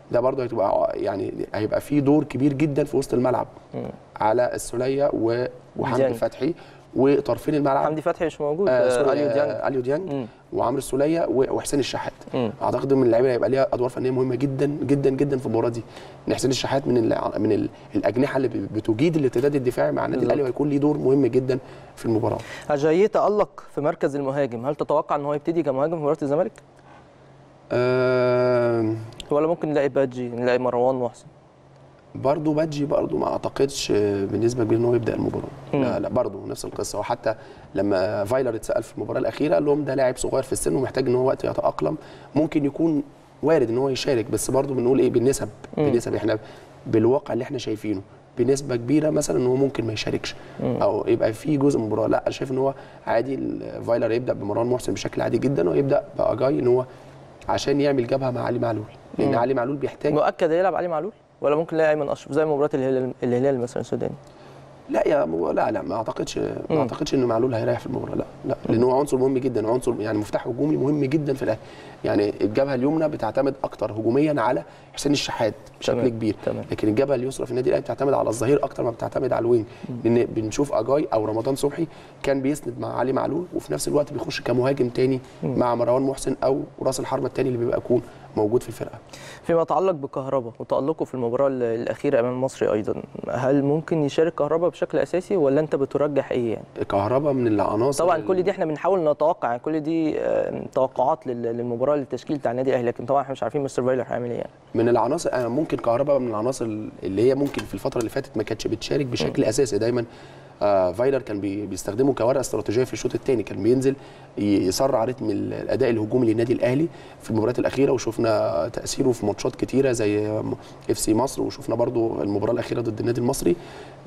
ده برضه هتبقى يعني هيبقى فيه دور كبير جدا في وسط الملعب على السوليه و- وحمدي ديانج. فتحي وطرفين الملعب حمدي فتحي مش موجود آه آه، سوري، اليو ديانج آه اليو ديانج وعمرو السوليه و- وحسين الشحات اعتقد ان اللعيبه هيبقى ليها ادوار فنيه مهمه جدا جدا جدا في المباراه دي ان حسين الشحات من ال من ال الاجنحه اللي بتجيد الارتداد الدفاعي مع النادي الاهلي وهيكون ليه دور مهم جدا في المباراه اجاييه تالق في مركز المهاجم هل تتوقع ان هو يبتدي كمهاجم في مباراه الزمالك آه ولا ممكن نلاقي بادجي نلاقي مروان محسن برضه بادجي برضه ما اعتقدش آه، بنسبه كبيره ان هو يبدا المباراه لا لا برضه نفس القصه وحتى لما فايلر اتسال في المباراه الاخيره قال لهم ده لاعب صغير في السن ومحتاج ان هو وقت يتاقلم ممكن يكون وارد ان هو يشارك بس برضه بنقول ايه بالنسب مم. بالنسب احنا بالواقع اللي احنا شايفينه بنسبه كبيره مثلا ان هو ممكن ما يشاركش مم. او يبقى في جزء من المباراه لا انا شايف ان هو عادي ال- فايلر يبدا بمروان محسن بشكل عادي جدا ويبدا باجاي ان هو عشان يعمل جبهه مع علي معلول لان مم. علي معلول بيحتاج مؤكد هيلعب علي معلول ولا ممكن نلاقي ايمن اشرف زي مباراه الهلال الهلال مثلا السوداني لا يا مو... لا لا ما اعتقدش ما اعتقدش ان معلول هيريح في المباراه لا لا لان هو عنصر مهم جدا عنصر يعني مفتاح هجومي مهم جدا في الاهلي يعني الجبهه اليمنى بتعتمد اكتر هجوميا على حسين الشحات بشكل تمام، كبير تمام. لكن الجبهه اليسرى في النادي الاهلي بتعتمد على الظهير اكتر ما بتعتمد على الوينج لان بنشوف اجاي او رمضان صبحي كان بيسند مع علي معلول وفي نفس الوقت بيخش كمهاجم تاني مم. مع مروان محسن او راس الحربه التاني اللي بيبقى يكون موجود في الفرقه فيما يتعلق بكهربا وتألقه في المباراة ال- الأخيرة أمام المصري أيضا هل ممكن يشارك كهربا بشكل أساسي ولا أنت بترجح إيه يعني؟ كهربا من العناصر طبعا كل دي احنا بنحاول نتوقع يعني كل دي آه، توقعات لل- للمباراة للتشكيل بتاع النادي الأهلي لكن طبعا احنا مش عارفين مستر فايلر هيعمل إيه يعني. من العناصر انا ممكن كهرباء من العناصر اللي هي ممكن في الفتره اللي فاتت ما كانتش بتشارك بشكل اساسي دايما آه فايلر كان بي بيستخدمه كورقه استراتيجيه في الشوط الثاني كان بينزل ي- يسرع رتم الاداء الهجومي للنادي الاهلي في المباريات الاخيره وشفنا تاثيره في ماتشات كتيره زي اف سي مصر وشفنا برضو المباراه الاخيره ضد النادي المصري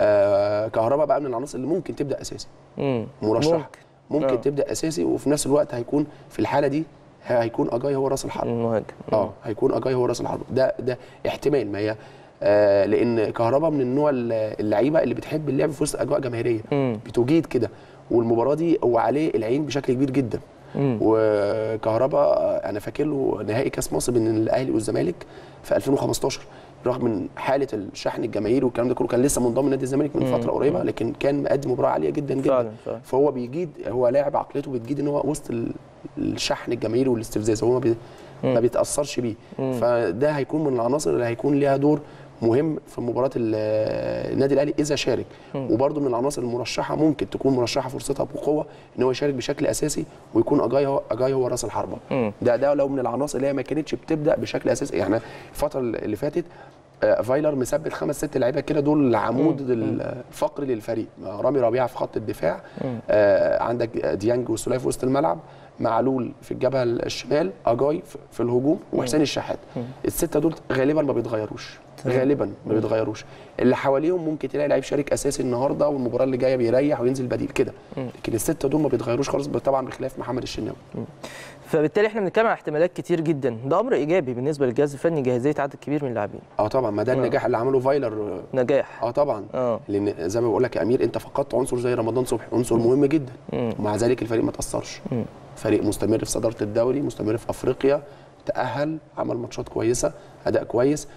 آه كهرباء بقى من العناصر اللي ممكن تبدا اساسي مم. مرشح ممكن. ممكن, آه. ممكن تبدا اساسي وفي نفس الوقت هيكون في الحاله دي ه- هيكون اجاي هو راس الحرب المهاجم اه هيكون اجاي هو راس الحرب ده ده احتمال ما هي آه لان كهربا من النوع ال- اللعيبه اللي بتحب اللعب في وسط اجواء جماهيريه مم. بتجيد كده والمباراه دي هو عليه العين بشكل كبير جدا مم. وكهربا آه، انا فاكر له نهائي كاس مصر بين الاهلي والزمالك في 2015 رغم من حاله الشحن الجماهيري والكلام ده كله كان لسه منضم لنادي الزمالك من مم. فتره قريبه لكن كان مقدم مباراه عاليه جدا جدا فعلا فعلا فهو بيجيد هو لاعب عقليته بتجيد ان هو وسط ال- الشحن الجماهيري والاستفزاز هو ما, بي مم. ما بيتاثرش بيه مم. فده هيكون من العناصر اللي هيكون ليها دور مهم في مباراه ال- النادي الاهلي اذا شارك مم. وبرده من العناصر المرشحه ممكن تكون مرشحه فرصتها بقوه ان هو يشارك بشكل اساسي ويكون اجاي هو اجاي هو راس الحربه مم. ده ده لو من العناصر اللي هي ما كانتش بتبدا بشكل اساسي يعني الفتره اللي فاتت آه، فايلر مثبت خمس ست لعيبه كده دول العمود الفقري للفريق رامي ربيعه في خط الدفاع مم. آه، عندك ديانج وسولاي في وسط الملعب معلول في الجبهه الشمال اجاي في- في الهجوم وحسين الشحات مم. السته دول غالبا ما بيتغيروش تمام. غالبا ما مم. بيتغيروش اللي حواليهم ممكن تلاقي لعيب شارك اساسي النهارده والمباراه اللي جايه بيريح وينزل بديل كده مم. لكن السته دول ما بيتغيروش خالص طبعا بخلاف محمد الشناوي فبالتالي احنا بنتكلم عن احتمالات كتير جدا ده أمر إيجابي بالنسبة للجهاز الفني جاهزية عدد كبير من اللاعبين اه طبعا ما ده آه. النجاح اللي عمله فايلر آه، نجاح اه طبعا اه لان زي ما بقول لك يا امير انت فقدت عنصر زي رمضان صبحي عنصر مهم جدا مم. ومع ذلك الفريق ما تاثرش مم. فريق مستمر في صداره الدوري مستمر في افريقيا تاهل عمل ماتشات كويسه اداء كويس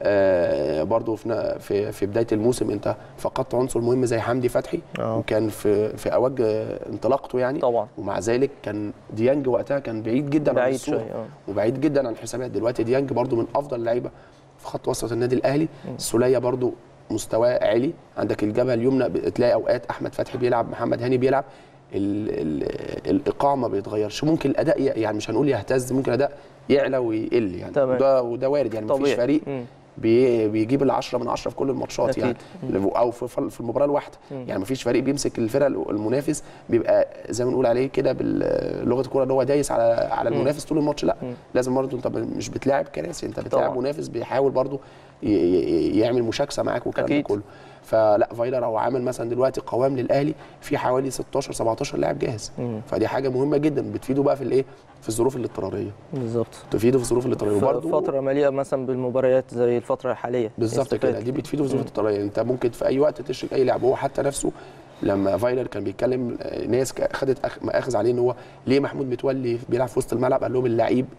آه برضه في نا- في في بدايه الموسم انت فقدت عنصر مهم زي حمدي فتحي آه. وكان في في اوج آه، انطلاقته يعني طبعا ومع ذلك كان ديانج وقتها كان بعيد جدا عن بعيد الصورة شوية اه وبعيد جدا عن الحسابات دلوقتي ديانج برضو من افضل اللعيبه في خط وسط النادي الاهلي السوليه برضو مستواه عالي عندك الجبهه اليمنى بتلاقي اوقات احمد فتحي بيلعب محمد هاني بيلعب ال ال الايقاع ما بيتغيرش ممكن الاداء ي- يعني مش هنقول يهتز ممكن الاداء يعلى ويقل يعني تمام. وده وده وارد يعني مفيش طبيعي. فريق مم. بي بيجيب العشرة من عشرة في كل الماتشات أكيد. يعني او في في المباراه الواحده مم. يعني مفيش فريق بيمسك الفرقه المنافس بيبقى زي ما نقول عليه كده بلغه الكوره اللي هو دايس على على مم. المنافس طول الماتش لا مم. لازم برضه انت مش بتلاعب كراسي انت بتلاعب طبعا. منافس بيحاول برضه ي- ي- يعمل مشاكسه معاك والكلام ده أكيد. كله فلا فايلر هو عامل مثلا دلوقتي قوام للاهلي في حوالي 16 17 لاعب جاهز مم. فدي حاجه مهمه جدا بتفيده بقى في الايه في الظروف الاضطراريه بالظبط تفيده في الظروف الاضطراريه ف- وبرضه فترة مليئة مثلا بالمباريات زي الفترة الحالية بالظبط يستفاد كده دي كتير. بتفيده في الظروف الاضطراريه انت ممكن في اي وقت تشرك اي لاعب هو حتى نفسه لما فايلر كان بيتكلم آه، ناس ك- خدت أخ- مآخذ عليه ان هو ليه محمود متولي بيلعب في وسط الملعب قال لهم اللعيب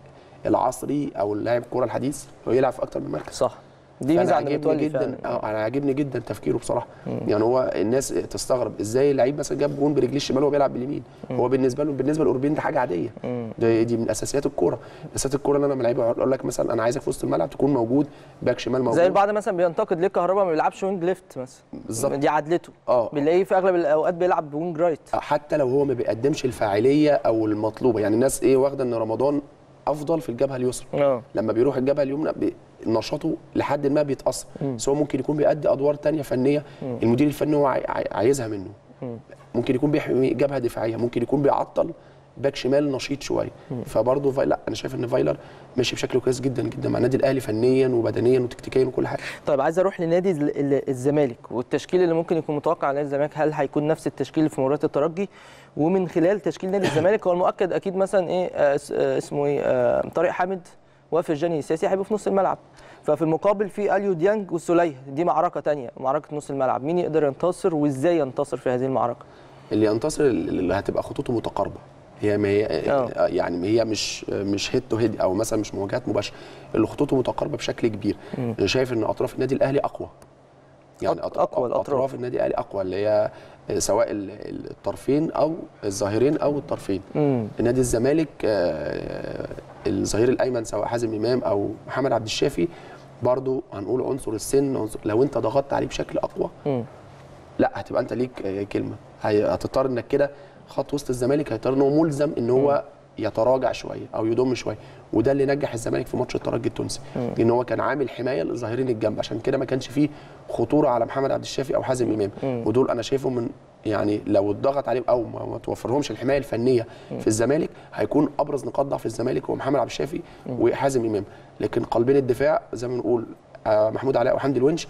العصري او اللاعب الكوره الحديث هو يلعب في اكتر من مركز صح دي فأنا ميزه عند عاجبني متولي جدا فعلا اه انا عاجبني جدا تفكيره بصراحه يعني هو الناس تستغرب ازاي لعيب مثلا جاب جون برجليه الشمال وهو بيلعب باليمين هو بالنسبه له بالنسبه للاوروبيين دي حاجه عاديه دي, دي من اساسيات الكوره اساسيات الكوره ان انا لما لعيب اقول لك مثلا انا عايزك في وسط الملعب تكون موجود باك شمال موجود زي البعض مثلا بينتقد ليه كهربا ما بيلعبش وينج ليفت مثلا بالظبط. دي عدلته اه بنلاقيه في اغلب الاوقات بيلعب بوينج رايت حتى لو هو ما بيقدمش الفاعليه او المطلوبه يعني الناس ايه واخده ان رمضان افضل في الجبهه اليسرى اه لما بيروح الجبهه اليمنى بي- نشاطه لحد ما بيتاثر مم. بس هو ممكن يكون بيأدي ادوار تانية فنيه مم. المدير الفني هو عاي- عاي- عايزها منه مم. ممكن يكون بيحمي جبهه دفاعيه ممكن يكون بيعطل باك شمال نشيط شويه مم. فبرضه في... لا انا شايف ان فايلر ماشي بشكل كويس جدا جدا مع النادي الاهلي فنيا وبدنيا وتكتيكيا وكل حاجه طيب عايز اروح لنادي ال- ال- الزمالك والتشكيل اللي ممكن يكون متوقع على نادي الزمالك هل هيكون نفس التشكيل في مباراه الترجي ومن خلال تشكيل نادي الزمالك هو المؤكد اكيد مثلا ايه آه، اس- آه، اسمه ايه آه، طارق حامد وافي الجاني السياسي هيبقوا في نص الملعب ففي المقابل في اليو ديانج والسوليه دي معركه تانية معركه نص الملعب مين يقدر ينتصر وازاي ينتصر في هذه المعركه اللي ينتصر اللي هتبقى خطوطه متقاربه هي ما هي آه. يعني ما هي مش مش هيد تو هيد او مثلا مش مواجهات مباشره اللي خطوطه متقاربه بشكل كبير مم. انا شايف ان اطراف النادي الاهلي اقوى يعني أق- أقوى الأطراف. اطراف النادي الاهلي اقوى اللي هي سواء ال- ال- الطرفين او الظاهرين او الطرفين مم. نادي الزمالك آه، الظهير الايمن سواء حازم امام او محمد عبد الشافي برضو هنقول عنصر السن عنصر لو انت ضغطت عليه بشكل اقوى مم. لا هتبقى انت ليك آه، كلمه هي- هتضطر انك كده خط وسط الزمالك هيضطر ان هو ملزم ان هو يتراجع شويه او يضم شويه وده اللي نجح الزمالك في ماتش الترجي التونسي مم. ان هو كان عامل حمايه للظاهرين الجنب عشان كده ما كانش فيه خطوره على محمد عبد الشافي او حازم امام مم. ودول انا شايفهم من يعني لو اتضغط عليهم او ما ما توفرهمش الحمايه الفنيه في الزمالك هيكون ابرز نقاط ضعف الزمالك هو محمد عبد الشافي وحازم امام لكن قلبين الدفاع زي ما بنقول آه، محمود علاء وحمدي الونش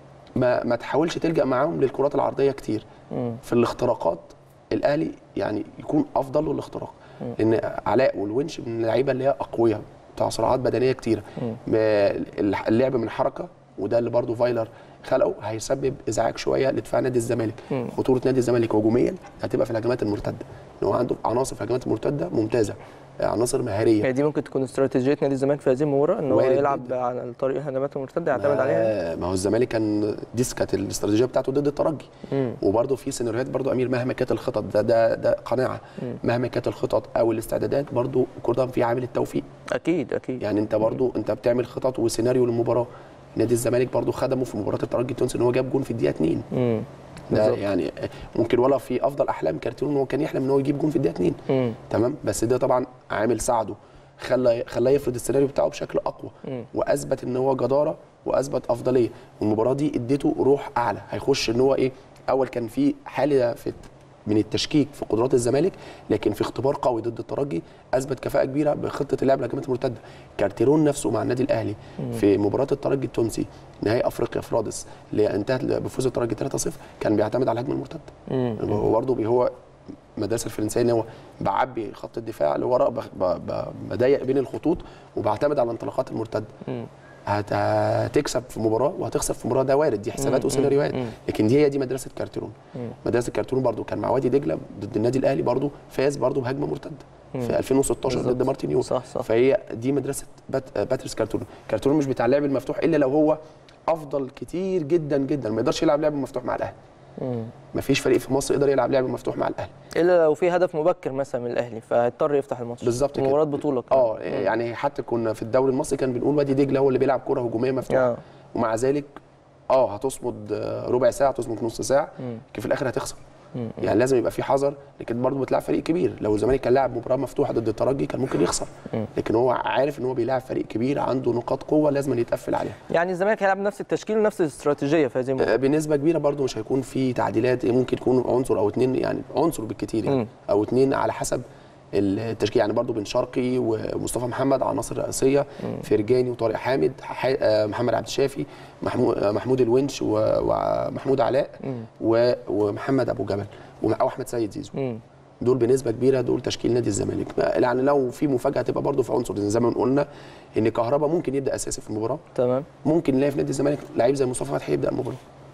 ما ما تحاولش تلجا معاهم للكرات العرضيه كتير مم. في الاختراقات الاهلي يعني يكون افضل له الاختراق مم. لان علاء والونش من اللعيبه اللي هي اقوياء بتاع سرعات بدنيه كتيره مم. ما- اللعب من حركه وده اللي برضو فايلر خلقه هيسبب ازعاج شويه لدفاع نادي الزمالك مم. خطوره نادي الزمالك هجوميا هتبقى في الهجمات المرتده ان هو عنده عناصر في الهجمات المرتده ممتازه عناصر مهاريه هي دي ممكن تكون استراتيجيه نادي الزمالك في هذه المباراه ان هو وارد يلعب على طريق الهجمات المرتده يعتمد عليها ما- ما هو الزمالك كان دي كانت الاستراتيجيه بتاعته ضد الترجي مم. وبرده في سيناريوهات برده امير مهما كانت الخطط ده ده ده قناعه مم. مهما كانت الخطط او الاستعدادات برده كل في عامل التوفيق اكيد اكيد يعني انت برده انت بتعمل خطط وسيناريو للمباراه نادي الزمالك برده خدمه في مباراه الترجي التونسي ان هو جاب جون في الدقيقه 2 مم. ده بالظبط. يعني ممكن ولا في افضل احلام كارتيرون هو كان يحلم ان هو يجيب جون في الدقيقه 2 مم. تمام بس ده طبعا عامل ساعده خلى خلاه يفرض السيناريو بتاعه بشكل اقوى مم. واثبت ان هو جداره واثبت افضليه والمباراه دي اديته روح اعلى هيخش ان هو ايه اول كان في حاله في من التشكيك في قدرات الزمالك لكن في اختبار قوي ضد الترجي اثبت كفاءه كبيره بخطه اللعب الهجمات المرتده كارتيرون نفسه مع النادي الاهلي مم. في مباراه الترجي التونسي نهائي افريقيا في رادس اللي انتهت بفوز الترجي 3-0 كان بيعتمد على الهجمه المرتده مم. هو برضه هو المدرسه الفرنسيه ان هو بعبي خط الدفاع لورا بخ- ب- ب- بضيق بين الخطوط وبعتمد على الانطلاقات المرتده مم. هت- هتكسب في مباراه وهتخسر في مباراه ده وارد دي حسابات مم. وسيناريوهات مم. لكن دي هي دي مدرسه كارتيرون مم. مدرسه كارتيرون برضو كان مع وادي دجله ضد النادي الاهلي برضو فاز برضو بهجمه مرتده مم. في 2016 بالظبط. ضد مارتينيو صح صح فهي دي مدرسه بات باتريس كارتيرون كارتيرون مش بتاع اللعب المفتوح الا لو هو افضل كتير جدا جدا ما يقدرش يلعب لعب مفتوح مع الاهلي مم. مفيش فريق في مصر يقدر يلعب لعب مفتوح مع الاهلي الا لو في هدف مبكر مثلا من الاهلي فهيضطر يفتح الماتش بالظبط كده. مباراه بطوله كمان. اه يعني حتى كنا في الدوري المصري كان بنقول وادي دجله هو اللي بيلعب كره هجوميه مفتوحه آه. ومع ذلك اه هتصمد آه، ربع ساعه هتصمد نص ساعه مم. لكن في الاخر هتخسر مم. يعني لازم يبقى في حذر لكن برضه بتلعب فريق كبير لو الزمالك كان لاعب مباراه مفتوحه ضد الترجي كان ممكن يخسر مم. لكن هو عارف ان هو بيلاعب فريق كبير عنده نقاط قوه لازم يتقفل عليها يعني الزمالك هيلعب نفس التشكيل ونفس الاستراتيجيه في هذه المباراه آه، بنسبه كبيره برضه مش هيكون في تعديلات ممكن يكون عنصر او اتنين يعني عنصر بالكتير يعني مم. او اتنين على حسب التشكيل يعني برضه بن شرقي ومصطفى محمد عناصر رئيسيه فرجاني وطارق حامد ح- آه، محمد عبد الشافي محمود آه، محمود الونش و- ومحمود علاء مم. و- ومحمد ابو جبل وم- او احمد سيد زيزو مم. دول بنسبه كبيره دول تشكيل نادي الزمالك يعني لو في مفاجاه تبقى برضه في عنصر زي ما قلنا ان كهربا ممكن يبدا اساسي في المباراه تمام ممكن نلاقي في نادي الزمالك لعيب زي مصطفى فتحي يبدا المباراه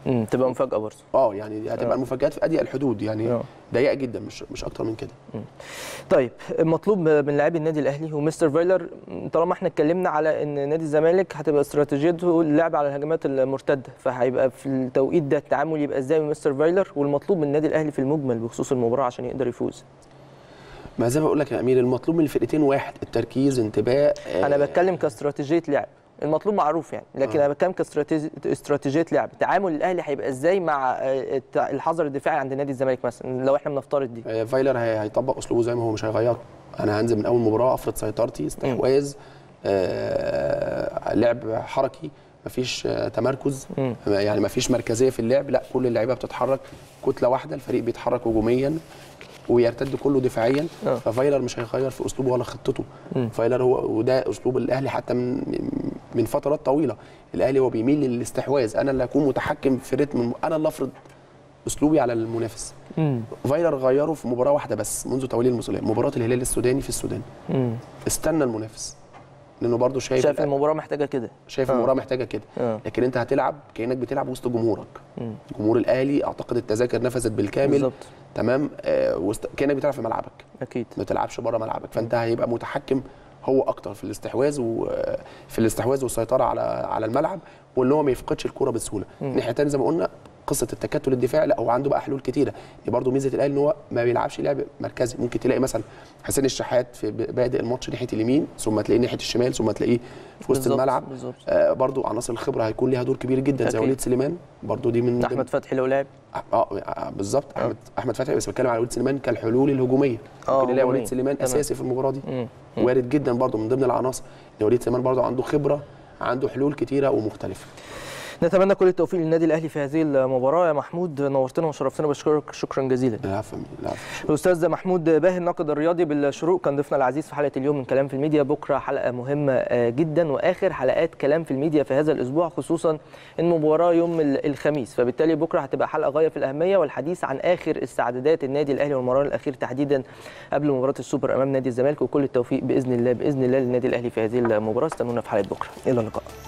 امم تبقى مفاجاه برضه اه يعني دي هتبقى آه. المفاجات في اضيق الحدود يعني آه. ضيقه جدا مش مش اكتر من كده طيب المطلوب من لاعبي النادي الاهلي ومستر فايلر طالما احنا اتكلمنا على ان نادي الزمالك هتبقى استراتيجيته اللعب على الهجمات المرتده فهيبقى في التوقيت ده التعامل يبقى ازاي من مستر فايلر والمطلوب من النادي الاهلي في المجمل بخصوص المباراه عشان يقدر يفوز ما زي ما بقول لك يا امير المطلوب من الفرقتين واحد التركيز انتباه آه، انا بتكلم كاستراتيجيه لعب المطلوب معروف يعني لكن آه. انا بتكلم كاستراتيجيه لعب تعامل الاهلي هيبقى ازاي مع آه، الت- الحذر الدفاعي عند نادي الزمالك مثلا لو احنا بنفترض دي آه، فايلر هي- هيطبق اسلوبه زي ما هو مش هيغيره انا هنزل من اول مباراه افرض سيطرتي استحواذ آه لعب حركي مفيش آه تمركز مم. يعني مفيش مركزيه في اللعب لا كل اللعيبه بتتحرك كتله واحده الفريق بيتحرك هجوميا ويرتد كله دفاعيا آه. ففايلر مش هيغير في اسلوبه ولا خطته مم. فايلر هو وده اسلوب الاهلي حتى من من فترات طويله الاهلي هو بيميل للاستحواذ انا اللي اكون متحكم في رتم انا اللي افرض اسلوبي على المنافس مم. فايلر غيره في مباراه واحده بس منذ توليه المسؤوليه مباراه الهلال السوداني في السودان مم. استنى المنافس لانه برضه شايف شايف المباراه محتاجه كده شايف آه. المباراه محتاجه كده آه. لكن انت هتلعب كانك بتلعب وسط جمهورك مم. جمهور الاهلي اعتقد التذاكر نفذت بالكامل بالظبط تمام آه وست... كانك بتلعب في ملعبك اكيد ما تلعبش بره ملعبك فانت هيبقى متحكم هو اكتر في الاستحواذ وفي الاستحواذ والسيطره على على الملعب وان هو ما يفقدش الكره بسهوله مم. الناحيه الثانيه زي ما قلنا قصه التكتل الدفاعي لا هو عنده بقى حلول كتيره دي برضه ميزه الاهلي ان هو ما بيلعبش لعب مركزي ممكن تلاقي مثلا حسين الشحات في بادئ الماتش ناحيه اليمين ثم تلاقيه ناحيه الشمال ثم تلاقيه في وسط بالظبط، الملعب بالظبط آه برضه عناصر الخبره هيكون ليها دور كبير جدا زي أكيد. وليد سليمان برضه دي من احمد فتحي لو لعب اه آه، بالظبط احمد احمد فتحي بس بتكلم على وليد سليمان كالحلول الهجوميه آه، ممكن نلاقي هجومية. وليد سليمان تمام. اساسي في المباراه دي مم. وارد جدا برضه من ضمن العناصر ان وليد سليمان برضه عنده خبره عنده حلول كتيره ومختلفه نتمنى كل التوفيق للنادي الاهلي في هذه المباراه يا محمود نورتنا وشرفتنا بشكرك شكرا جزيلا العفو العفو الاستاذ محمود باهي الناقد الرياضي بالشروق كان ضيفنا العزيز في حلقه اليوم من كلام في الميديا بكره حلقه مهمه آه، جدا واخر حلقات كلام في الميديا في هذا الاسبوع خصوصا المباراه يوم ال- الخميس فبالتالي بكره هتبقى حلقه غايه في الاهميه والحديث عن اخر استعدادات النادي الاهلي والمران الاخير تحديدا قبل مباراه السوبر امام نادي الزمالك وكل التوفيق باذن الله باذن الله للنادي الاهلي في هذه المباراه استنونا في حلقه بكره الى اللقاء